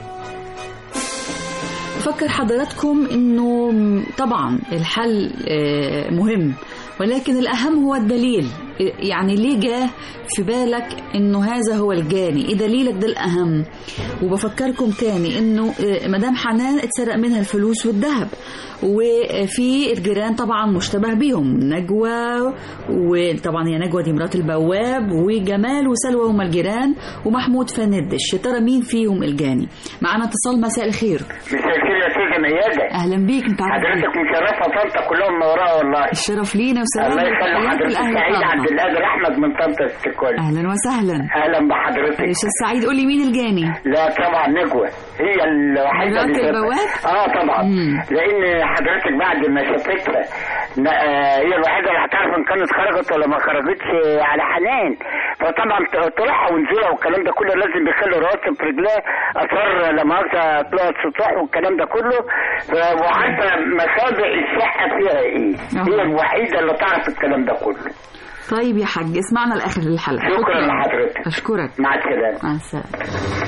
بفكر حضراتكم انه طبعا الحل آه، مهم ولكن الاهم هو الدليل يعني ليه جاه في بالك انه هذا هو الجاني ايه دليلك ده الاهم وبفكركم تاني انه آه، مدام حنان اتسرق منها الفلوس والذهب وفي الجيران طبعا مشتبه بيهم نجوى وطبعا هي نجوى دي مرات البواب وجمال وسلوى هما الجيران ومحمود فندش يا ترى مين فيهم الجاني معانا اتصال مساء الخير مساء الخير يا استاذه ميادة اهلا بيك انت عارف حضرتك مشرفه طنطا كلهم منوراها والله الشرف لينا وسلام الله يخلي وتحيات حضرتك الأهل سعيد طبعاً. عبد القادر احمد من طنطا الكل اهلا وسهلا اهلا بحضرتك يا استاذ سعيد قولي مين الجاني لا طبعا نجوى هي الوحيده مرات اللي- البواب؟ اه طبعا لان حضرتك بعد ما شافتها ن- آه، هي الوحيده اللي هتعرف ان كانت خرجت ولا ما خرجتش على حنان فطبعا ط- طلوعها ونزولها والكلام ده كله لازم بيخلي راسه في رجلها اثار لا مؤاخذه طلعت سطوح والكلام ده كله ف- وعارفه مسابع الشقه فيها ايه هي الوحيده اللي تعرف الكلام ده كله طيب يا حاج اسمعنا لاخر الحلقه شكرا لحضرتك اشكرك مع السلامه مع السلامه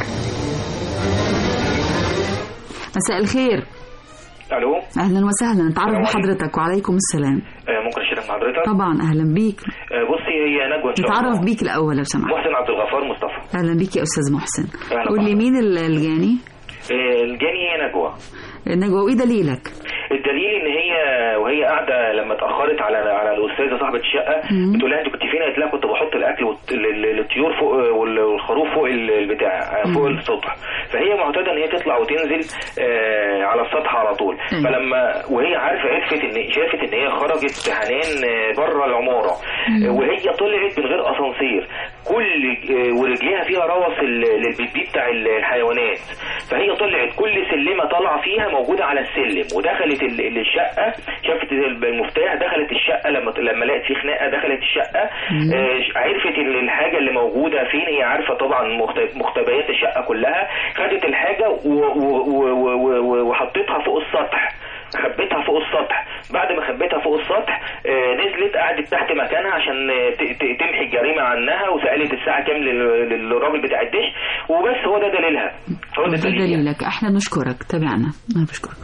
مساء الخير الو اهلا وسهلا نتعرف السلام عليكم. بحضرتك وعليكم السلام آه، ممكن اشارك مع حضرتك طبعا اهلا بيك آه، بصي هي نجوى ان شاء الله نتعرف بيك الاول لو سمحت محسن عبد الغفار مصطفى اهلا بيك يا استاذ محسن أهلا قول لي مين ال- الجاني آه، الجاني هي نجوى نجوى وايه دليلك الدليل ان هي وهي قاعده لما اتاخرت على على الاستاذه صاحبه الشقه مم. بتقول لها انت كنت فين؟ قالت لها كنت بحط الاكل والت- لل- للطيور فوق وال- والخروف فوق ال- البتاع آه، فوق مم. السطح فهي معتاده ان هي تطلع وتنزل آه، على السطح على طول مم. فلما وهي عارفه عرفت ان شافت ان هي خرجت حنان آه، بره العماره مم. آه، وهي طلعت من غير اسانسير كل آه، ورجليها فيها روث ال- للبيبي بتاع الحيوانات فهي طلعت كل سلمه طالعه فيها موجوده على السلم ودخلت ال- ال- الشقه شافت المفتاح دخلت الشقه لما لما لقت في خناقه دخلت الشقه مم. آه، عرفت ال- الحاجه اللي موجوده فين هي عارفه طبعا مخت- مختبيات الشقه كلها خدت الحاجه و- و- و- و- و- وحطيتها فوق السطح خبيتها فوق السطح بعد ما خبيتها فوق السطح آه، نزلت قعدت تحت مكانها عشان آه، ت- ت- تمحي الجريمه عنها وسالت الساعه كام لل- للراجل بتاع الدش وبس هو ده دليلها هو ده ده الدليل دليلك احنا بنشكرك تابعنا انا بشكرك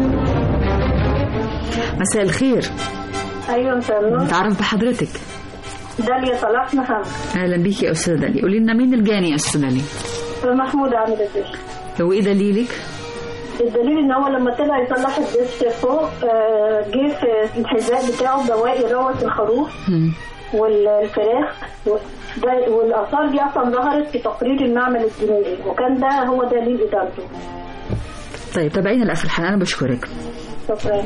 مساء الخير ايوه مساء النور نتعرف بحضرتك داليا صلاح محمد اهلا بيك يا استاذه دالي قولي لنا مين الجاني يا استاذه دالي محمود عامل الدش وايه دليلك الدليل ان هو لما طلع يصلح الدش فوق آه، جه في الحذاء بتاعه بواقي روث الخروف مم. والفراخ ده- والاثار دي اصلا ظهرت في تقرير المعمل الجنائي وكان ده هو دليل ادانته طيب تابعينا لاخر الحلقه انا بشكرك شكرا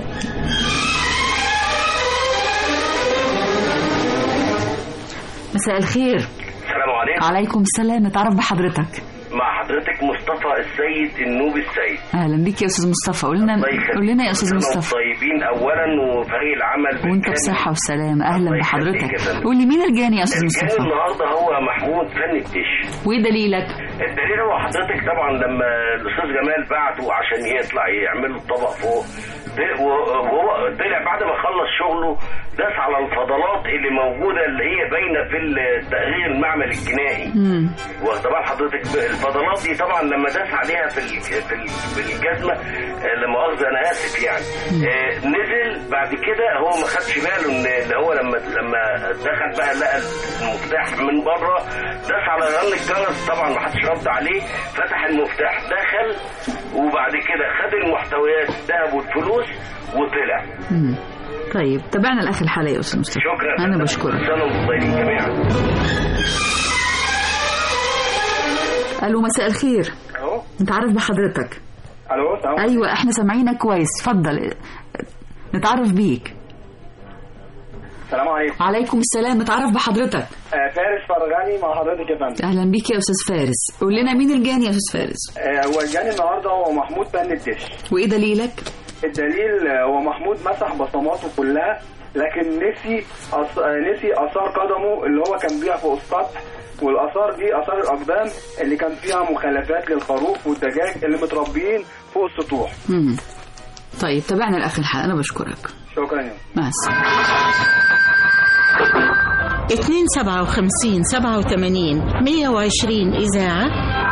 مساء الخير السلام عليكم عليكم السلام نتعرف بحضرتك مع حضرتك مصطفى السيد النوبي السيد اهلا بيك يا استاذ مصطفى قول لنا الله يخليك. قول لنا يا استاذ كلنا مصطفى طيبين اولا وفريق العمل وانت بالكامل. بصحه وسلامه اهلا الله بحضرتك يخليك يا فندم. قول لي مين الجاني يا استاذ الجاني مصطفى النهارده هو محمود فن الدش وايه دليلك الدليل هو حضرتك طبعا لما الاستاذ جمال بعته عشان يطلع يعمل له الطبق فوق طلع- وهو طلع بعد ما خلص شغله داس على الفضلات اللي موجوده اللي هي باينه في التقرير المعمل الجنائي واخد بال حضرتك الفضلات دي طبعا لما داس عليها في ال في, ال في الجزمه آه، لا مؤاخذه انا اسف يعني آه، نزل بعد كده هو ما خدش باله ان اللي هو لما لما دخل بقى لقى المفتاح من بره داس على رن الجرس طبعا ما حدش رد عليه فتح المفتاح دخل وبعد كده خد المحتويات الذهب والفلوس وطلع مم. طيب تابعنا لاخر الحلقه يا استاذ مصطفى شكرا انا بشكرك سنه وانتم طيبين جميعا الو مساء الخير الو نتعرف بحضرتك الو السلام ايوه احنا سامعينك كويس اتفضل نتعرف بيك السلام عليكم عليكم السلام نتعرف بحضرتك آه، فارس فرغاني مع حضرتك يا فندم اهلا بيك يا استاذ فارس قول لنا مين الجاني يا استاذ فارس آه، هو الجاني النهارده هو محمود بن الدش وايه دليلك الدليل آه، هو محمود مسح بصماته كلها لكن نسي أص... آه، نسي اثار قدمه اللي هو كان بيها فوق السطح والاثار دي اثار الاقدام اللي كان فيها مخالفات للخروف والدجاج اللي متربيين فوق السطوح مم. طيب تابعنا لاخر الحلقه انا بشكرك شكرا يا مع السلامه 257 87 120 إذاعة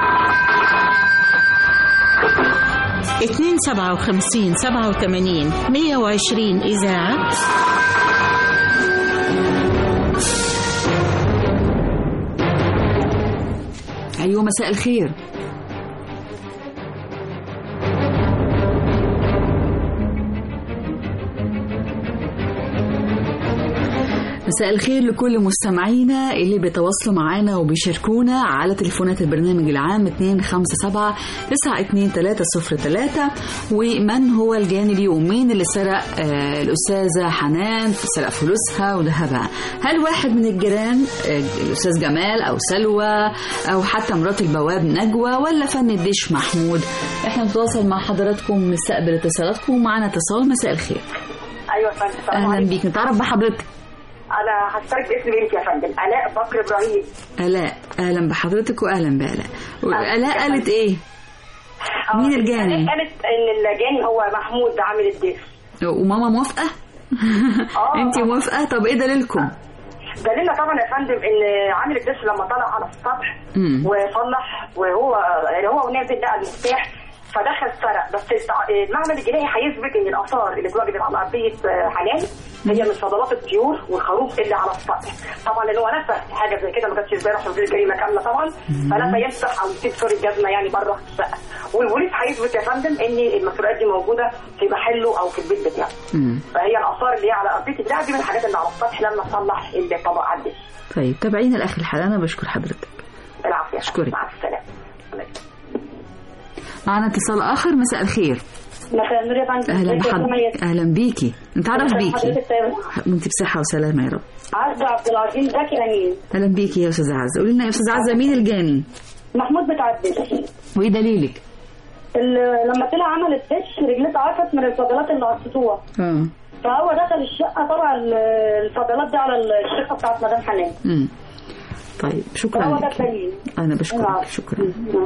257 87 120 إذاعة ايوه مساء الخير مساء الخير لكل مستمعينا اللي بيتواصلوا معانا وبيشاركونا على تليفونات البرنامج العام 257 92303 ومن هو الجانبي ومين اللي سرق آه الأستاذة حنان سرق فلوسها وذهبها هل واحد من الجيران آه الأستاذ جمال أو سلوى أو حتى مرات البواب نجوى ولا فن الديش محمود احنا نتواصل مع حضراتكم نستقبل اتصالاتكم ومعنا اتصال مساء الخير ايوه يا فندم السلام اهلا عليكم. بيك نتعرف بحضرتك انا هشترك باسم بنتي يا فندم الاء بكر ابراهيم آلاء أهلا بحضرتك وأهلا بآلاء آلاء قالت إيه؟ مين الجاني؟ قالت ان الجاني هو محمود عامل الضيف وماما موافقة؟ أنت موافقة؟ طب إيه دليلكم؟ دليلنا طبعا يا فندم ان عامل الدش لما طلع على السطح مم. وصلح وهو يعني هو نازل لقى المفتاح فدخل سرق بس التع- المعمل الجنائي هيثبت ان الاثار اللي اتوجدت على ارضيه آه، حنان هي من فضلات الطيور والخروف اللي على السطح طبعا لان هو نسى حاجه زي كده ما كانتش في باله عشان في الجريمه كامله طبعا فنسى يمسح او يسيب سور الجزمه يعني بره الشقه والبوليس هيثبت يا فندم ان المسروقات دي موجوده في محله او في البيت بتاعه فهي الاثار اللي هي على ارضيه البتاع دي من الحاجات اللي على السطح لما صلح الطبق على الدش طيب تابعينا لآخر الحلقة أنا بشكر حضرتك العافيه أشكرك. مع السلامه معنا اتصال آخر مساء مساء مساء النور يا فندم أهلا ازيك يا بحضرتك سمية؟ أهلا بيكي نتعرف مساء بيكي حضرتك طيبة. وأنت بصحة وسلامة يا رب عزة عبد العزيز زكي امين أهلا بيكي يا أستاذة عزة قولي لنا يا أستاذة عزة مين الجاني؟ محمود بتاع الدش وإيه دليلك؟ ال- لما طلع عمل الدش رجليه اتعرفت من الفضلات اللي على السطوع آه فهو دخل الشقه طبعا ال- الفضلات دي على الشقه بتاعت مدام حنان مم. طيب شكرا فهو ده لك الدليل أنا بشكرك شكرا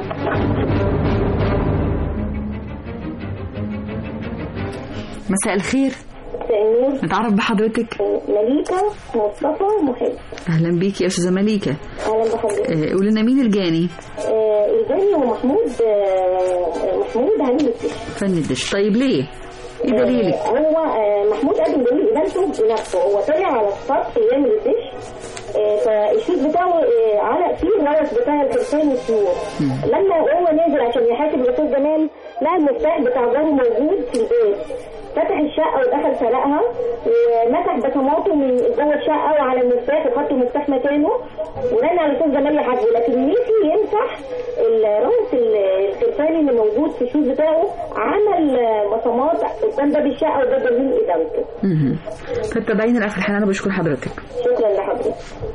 مساء الخير النور نتعرف بحضرتك مليكة مصطفى محب أهلا بيكي يا أستاذة مليكة اهلا بحضرتك آه، قولي لنا مين الجاني؟ آه، الجاني هو محمود آه، محمود هاني الدش فن الدش طيب ليه؟ ايه دليلك؟ هو آه، محمود قدم دليل ادانته بنفسه هو طلع على السطح يعمل الدش آه، فالشوط بتاعه آه، علق فيه الريس بتاع الخرفان والطيور لما هو نازل عشان يحاسب الاستاذ جمال لقى المفتاح بتاع جاره موجود في البيت فتح الشقه ودخل سرقها ومسح بصماته من جوه الشقه وعلى المفتاح وحط المفتاح مكانه ورن على الاستاذ جمال يحاسبه لكن نسي يمسح الراس الخرفاني اللي موجود في الشوز بتاعه عمل آه، بصمات قدام باب الشقه وده دليل ادانته مهم. طب تابعينا لآخر الحلقة أنا بشكر حضرتك شكرا لحضرتك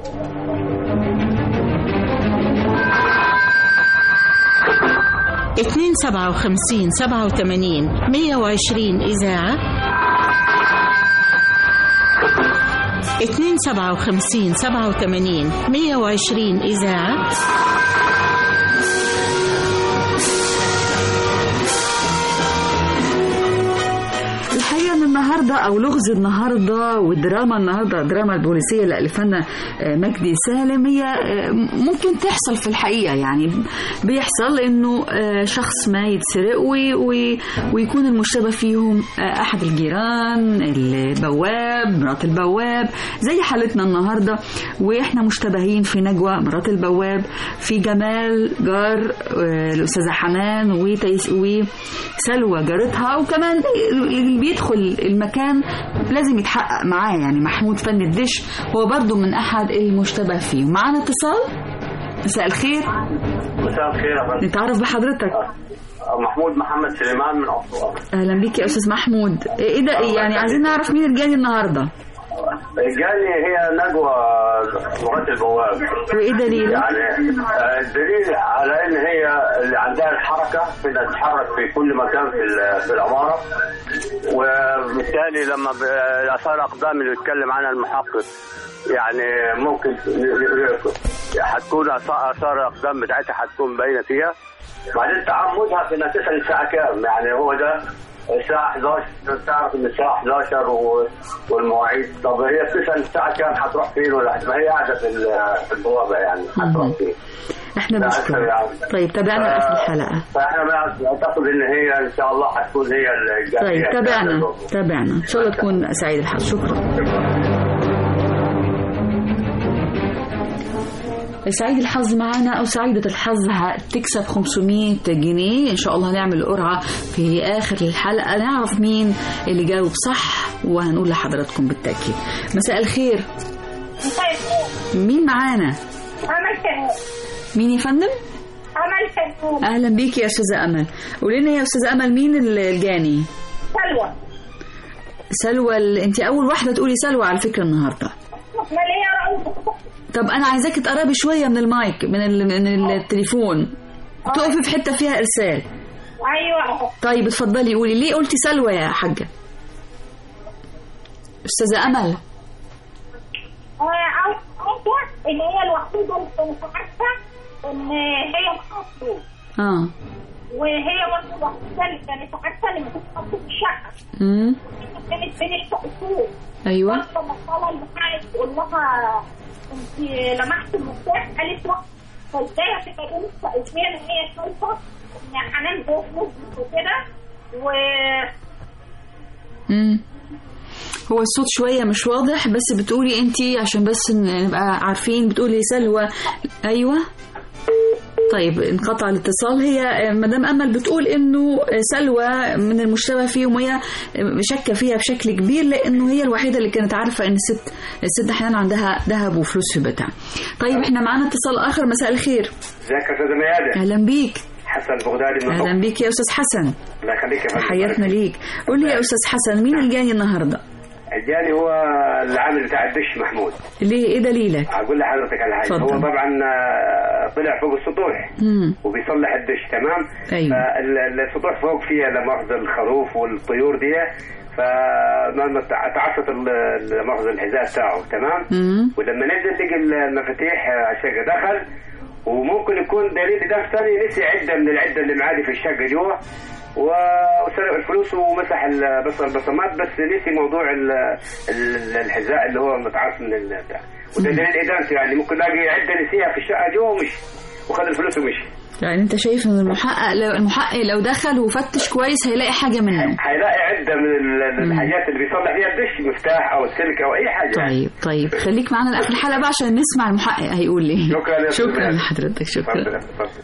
257 87 120 إذاعة 257 87 120 إذاعة الحقيقة سؤال النهارده او لغز النهارده والدراما النهارده الدراما البوليسيه اللي الفنا آه، مجدي سالم هي آه، ممكن تحصل في الحقيقه يعني بيحصل انه آه، شخص ما يتسرق وي- وي- ويكون المشتبه فيهم آه، احد الجيران البواب مرات البواب زي حالتنا النهارده واحنا مشتبهين في نجوى مرات البواب في جمال جار آه، الاستاذه حنان وتيس- وسلوى جارتها وكمان اللي بيدخل المكان لازم يتحقق معاه يعني محمود فن الدش هو برضو من احد المشتبه فيه معانا اتصال مساء الخير مساء الخير يا فندم نتعرف بحضرتك محمود محمد سليمان من اسوان اهلا بيك يا استاذ محمود ايه ده يعني عايزين نعرف مين الجاني النهارده جاني هي نجوى مرات البواب وايه دليلك؟ يعني آه، الدليل على ان هي اللي عندها الحركه انها تتحرك في كل مكان في ال- في العماره وبالتالي لما ب- اثار اقدام اللي بيتكلم عنها المحقق يعني ممكن هتكون آثار- اثار الاقدام بتاعتها هتكون باينه فيها بعدين تعمدها في انها تسال الساعه كام يعني هو ده الساعة 11 تعرف ان الساعة 11 و... والمواعيد طب هي بتسأل الساعة كام هتروح فين ولا ما هي قاعدة في ال- في البوابة يعني هتروح فين احنا لا، بنشكرك يعني. طيب تابعنا لاخر الحلقه فاحنا بقى اعتقد ان هي ان شاء الله هتكون هي الجاية طيب تابعنا تابعنا ان شاء الله تكون سعيد الحظ شكرا سعيد الحظ معانا او سعيدة الحظ هتكسب 500 جنيه ان شاء الله هنعمل قرعة في اخر الحلقة نعرف مين اللي جاوب صح وهنقول لحضراتكم بالتأكيد مساء الخير مين معانا عمل كده مين يا فندم عمل كده اهلا بيكي يا استاذة امل قولي لنا يا استاذة امل مين الجاني سلوى سلوى ال... انت اول واحدة تقولي سلوى على فكرة النهاردة ما ليا رأي طب انا عايزاكي تقربي شويه من المايك من ال... من التليفون تقفي في حته فيها ارسال ايوه طيب اتفضلي قولي ليه قلتي سلوى يا حاجه استاذه امل عاوز حاجة اللي هي الوحيدة اللي كنت عارفة ان هي محطوط اه وهي برضه الوحيدة اللي كانت عارفة ان مفيش حد في الشقة امم كانت بين الشقتين ايوه برضه المسألة اللي كانت تقول لها انت لمحت المفتاح قالت لا فازاي هتبقى بين الشقتين وهي شايفة ان حنان جوه نزلت وكده و امم هو الصوت شويه مش واضح بس بتقولي انت عشان بس ن- نبقى عارفين بتقولي سلوى ايوه طيب انقطع الاتصال هي مدام امل بتقول انه سلوى من المشتبه فيهم وهي شاكه فيها بشكل كبير لانه هي الوحيده اللي كانت عارفه ان الست الست حنان عندها ذهب وفلوس في بيتها. طيب احنا معانا اتصال اخر مساء الخير ازيك يا استاذ ميادة اهلا بيك حسن بغدادي من اهلا بيك يا استاذ حسن الله يخليك يا فندم حياتنا ليك قول لي يا استاذ حسن مين اللي جاني النهارده؟ الجاني هو العامل بتاع الدش محمود ليه ايه دليلك؟ اقول لحضرتك على حاجه اتفضل. هو طبعا آه، طلع فوق السطوح امم وبيصلح الدش تمام أيوة. فالسطوح فوق فيها لا مؤاخذه الخروف والطيور دي فتعصت لا مؤاخذه الحذاء بتاعه تمام امم ولما نزل لقي المفاتيح آه، الشقه دخل وممكن يكون دليل ده ثاني نسي عده من العده اللي معاه دي في الشقه جوا و- وسرق الفلوس ومسح ال- بس البصمات بس نسي موضوع ال- ال- الحذاء اللي هو متعاص من ال- بتاع. وده دليل ادانته يعني ممكن لاقي عده نسيها في الشقه جوا ومشي وخد الفلوس ومشي يعني انت شايف ان المحقق لو المحقق لو دخل وفتش كويس هيلاقي حاجه منه هيلاقي عده من ال- الحاجات اللي بيصلح فيها الدش مفتاح او السلك او اي حاجه طيب طيب خليك معانا لاخر الحلقه بقى عشان نسمع المحقق هيقول ايه شكرا يا أستاذ شكرا ماهر. لحضرتك شكرا اتفضل اتفضل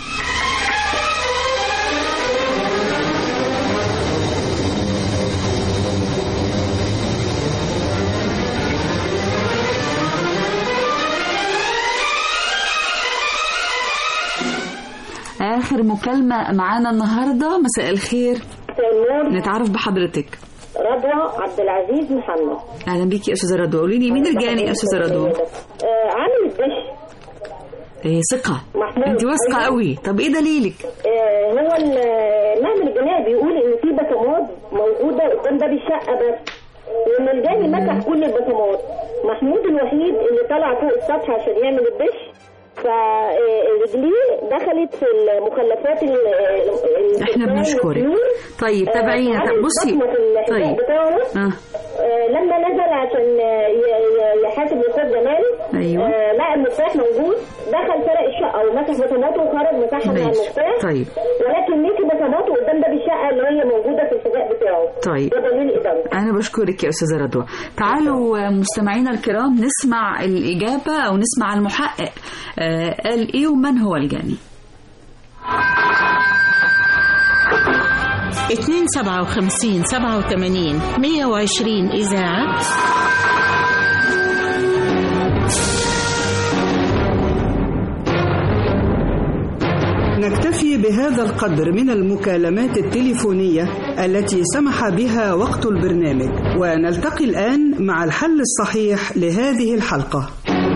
اخر مكالمه معانا النهارده مساء الخير نتعرف بحضرتك رضوى عبد العزيز محمد اهلا بيكي يا استاذه رضوى قولي لي مين الجاني يا استاذه رضوى آه عامل الدش ايه ثقه محمود. انت واثقه أيوة. قوي طب ايه دليلك آه هو ال- المعمل الجنائي بيقول ان في بصمات موجوده قدام باب الشقه بس وان الجاني مسح كل البصمات محمود الوحيد اللي طلع فوق السطح عشان يعمل الدش فرجليه دخلت في المخلفات ال- ال- احنا بنشكرك طيب تابعينا طب بصي طيب طيب بتاعه اه آه، لما نزل عشان آه، ي- ي- يحاسب الاستاذ جمال أيوة. آه، لقى المفتاح موجود دخل سرق الشقه ومسح بصماته وخرج مسحها مع ماشي. المفتاح طيب. ولكن نسي بصماته قدام باب الشقه اللي هي موجوده في الحذاء بتاعه طيب. ده دليل ادارته أنا بشكرك يا أستاذة رضوى تعالوا آه، مستمعينا الكرام نسمع الإجابة أو نسمع المحقق آه، قال إيه ومن هو الجاني 257 87 120 إذاعة نكتفي بهذا القدر من المكالمات التليفونية التي سمح بها وقت البرنامج ونلتقي الآن مع الحل الصحيح لهذه الحلقة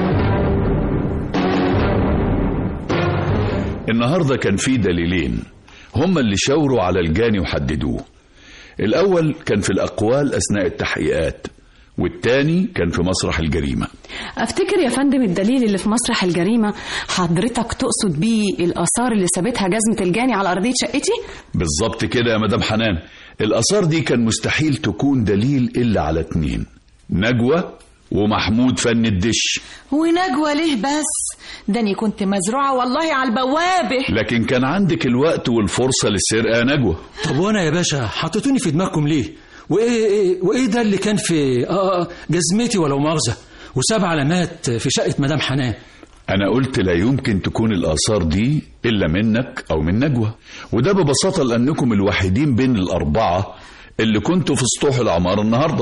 النهارده كان في دليلين هما اللي شاوروا على الجاني وحددوه الأول كان في الأقوال أثناء التحقيقات والتاني كان في مسرح الجريمة افتكر يا فندم الدليل اللي في مسرح الجريمه حضرتك تقصد بيه الاثار اللي سابتها جزمه الجاني على ارضيه شقتي بالظبط كده يا مدام حنان الآثار دي كان مستحيل تكون دليل إلا على اتنين نجوى ومحمود فن الدش ونجوى ليه بس ده انا كنت مزروعه والله على البوابه لكن كان عندك الوقت والفرصة للسرقة يا نجوى طب وانا يا باشا حطيتوني في دماغكم ليه وايه إيه وايه ده اللي كان في آه آه، جزمتي ولو مؤاخذه وساب علامات في شقه مدام حنان أنا قلت لا يمكن تكون الآثار دي إلا منك أو من نجوى وده ببساطة لأنكم الوحيدين بين الأربعة اللي كنتوا في سطوح العمارة النهاردة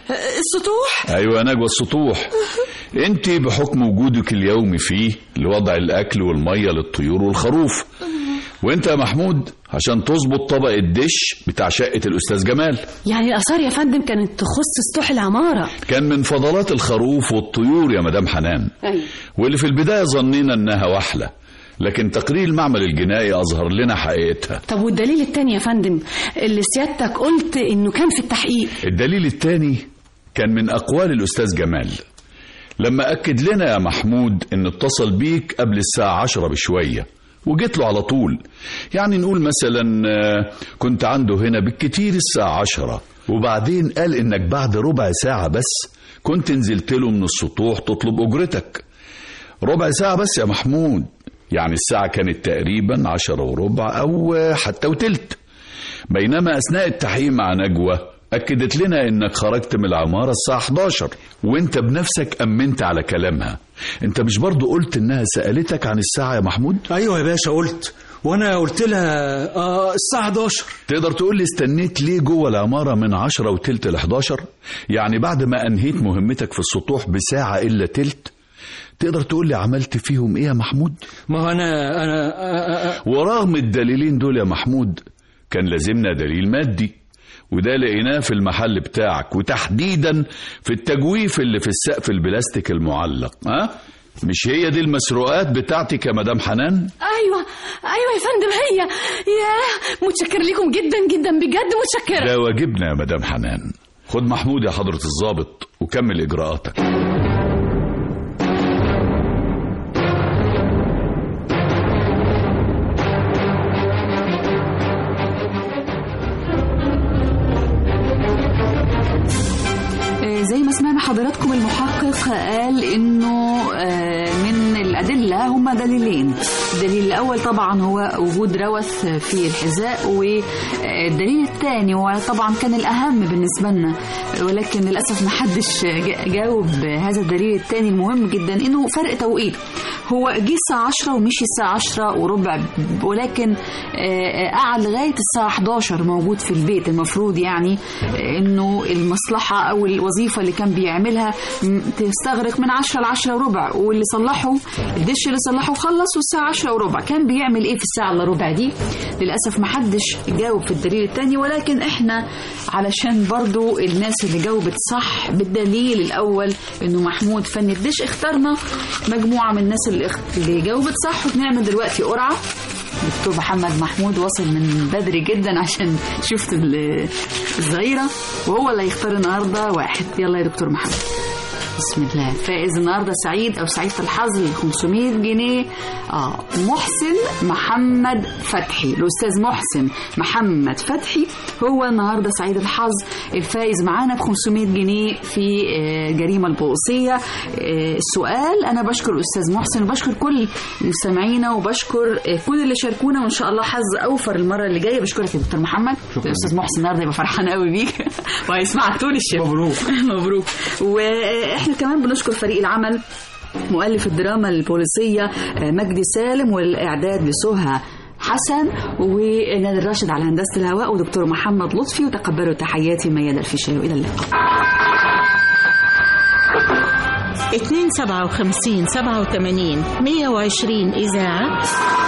السطوح أيوة يا نجوى السطوح أنت بحكم وجودك اليومي فيه لوضع الأكل والمية للطيور والخروف وأنت يا محمود عشان تظبط طبق الدش بتاع شقة الأستاذ جمال يعني الاثار يا فندم كانت تخص سطوح العماره كان من فضلات الخروف والطيور يا مدام حنان ايوه واللي في البداية ظنينا إنها وحلة لكن تقرير المعمل الجنائي أظهر لنا حقيقتها طب والدليل التاني يا فندم اللي سيادتك قلت انه كان في التحقيق الدليل الثاني كان من أقوال الأستاذ جمال لما أكد لنا يا محمود إن اتصل بيك قبل الساعة عشرة بشوية وجيت له على طول يعني نقول مثلا آه، كنت عنده هنا بالكتير الساعة عشرة وبعدين قال إنك بعد ربع ساعة بس كنت نزلت له من السطوح تطلب أجرتك ربع ساعة بس يا محمود يعني الساعة كانت تقريبا عشرة وربع أو حتى وتلت بينما أثناء التحقيق مع نجوى أكدت لنا إنك خرجت من العمارة الساعة 11 وإنت بنفسك أمنت على كلامها أنت مش برضو قلت إنها سألتك عن الساعة يا محمود؟ ايوه يا باشا قلت وانا قلت لها آه الساعه 11 تقدر تقول لي استنيت ليه جوه العمارة من 10 وتلت ل 11 يعني بعد ما أنهيت مهمتك في السطوح بساعة إلا تلت تقدر تقول لي عملت فيهم إيه يا محمود؟ ما هو انا انا آه آه ورغم الدليلين دول يا محمود كان لازمنا دليل مادي وده لقيناه في المحل بتاعك وتحديدا في التجويف اللي في السقف البلاستيك المعلق ها مش هي دي المسروقات بتاعتك يا مدام حنان ايوه ايوه يا فندم هي يا متشكر لكم جدا جدا بجد متشكره ده واجبنا يا مدام حنان خد محمود يا حضرة الضابط وكمل إجراءاتك آه، زي ما سمعنا حضراتكم المحقق قال انه آه، من الادله هما دليلين الدليل الاول طبعا هو وجود روث في الحذاء والدليل الثاني وطبعا كان الاهم بالنسبه لنا ولكن للاسف ما حدش جا- جاوب هذا الدليل الثاني المهم جدا انه فرق توقيت هو جه الساعة 10 ومشي الساعة 10 وربع ولكن آه، آه، قعد لغاية الساعة 11 موجود في البيت المفروض يعني آه، انه المصلحة او الوظيفة اللي كان بيعملها م- تستغرق من 10 ل 10 وربع واللي صلحه الدش اللي صلحه خلص والساعة 10 وربع كان بيعمل ايه في الساعة الا ربع دي للأسف ما حدش جاوب في الدليل الثاني ولكن احنا علشان برضو الناس اللي جاوبت صح بالدليل الأول انه محمود فني الدش اخترنا مجموعة من الناس اللي, اخ- اللي جاوبت صح وبنعمل دلوقتي قرعة دكتور محمد محمود واصل من بدري جدا عشان شفت ال- الظهيرة وهو اللي هيختار النهارده واحد يلا يا دكتور محمد بسم الله فائز النهارده سعيد او سعيد الحظ ال 500 جنيه اه محسن محمد فتحي الاستاذ محسن محمد فتحي هو النهارده سعيد الحظ الفائز معانا ب 500 جنيه في آه، جريمه البؤسيه آه، السؤال انا بشكر الاستاذ محسن وبشكر كل مستمعينا وبشكر آه، كل اللي شاركونا وان شاء الله حظ اوفر المره اللي جايه بشكرك يا دكتور محمد الاستاذ محسن النهارده يبقى فرحان قوي بيك وهيسمعك طول الشهر مبروك مبروك واحنا كمان بنشكر فريق العمل مؤلف الدراما البوليسية آه، مجدي سالم والإعداد لسهى حسن ونادر راشد على هندسة الهواء ودكتور محمد لطفي وتقبلوا تحياتي ميادة الفيشاوي إلى اللقاء 257 87 120 إذاعة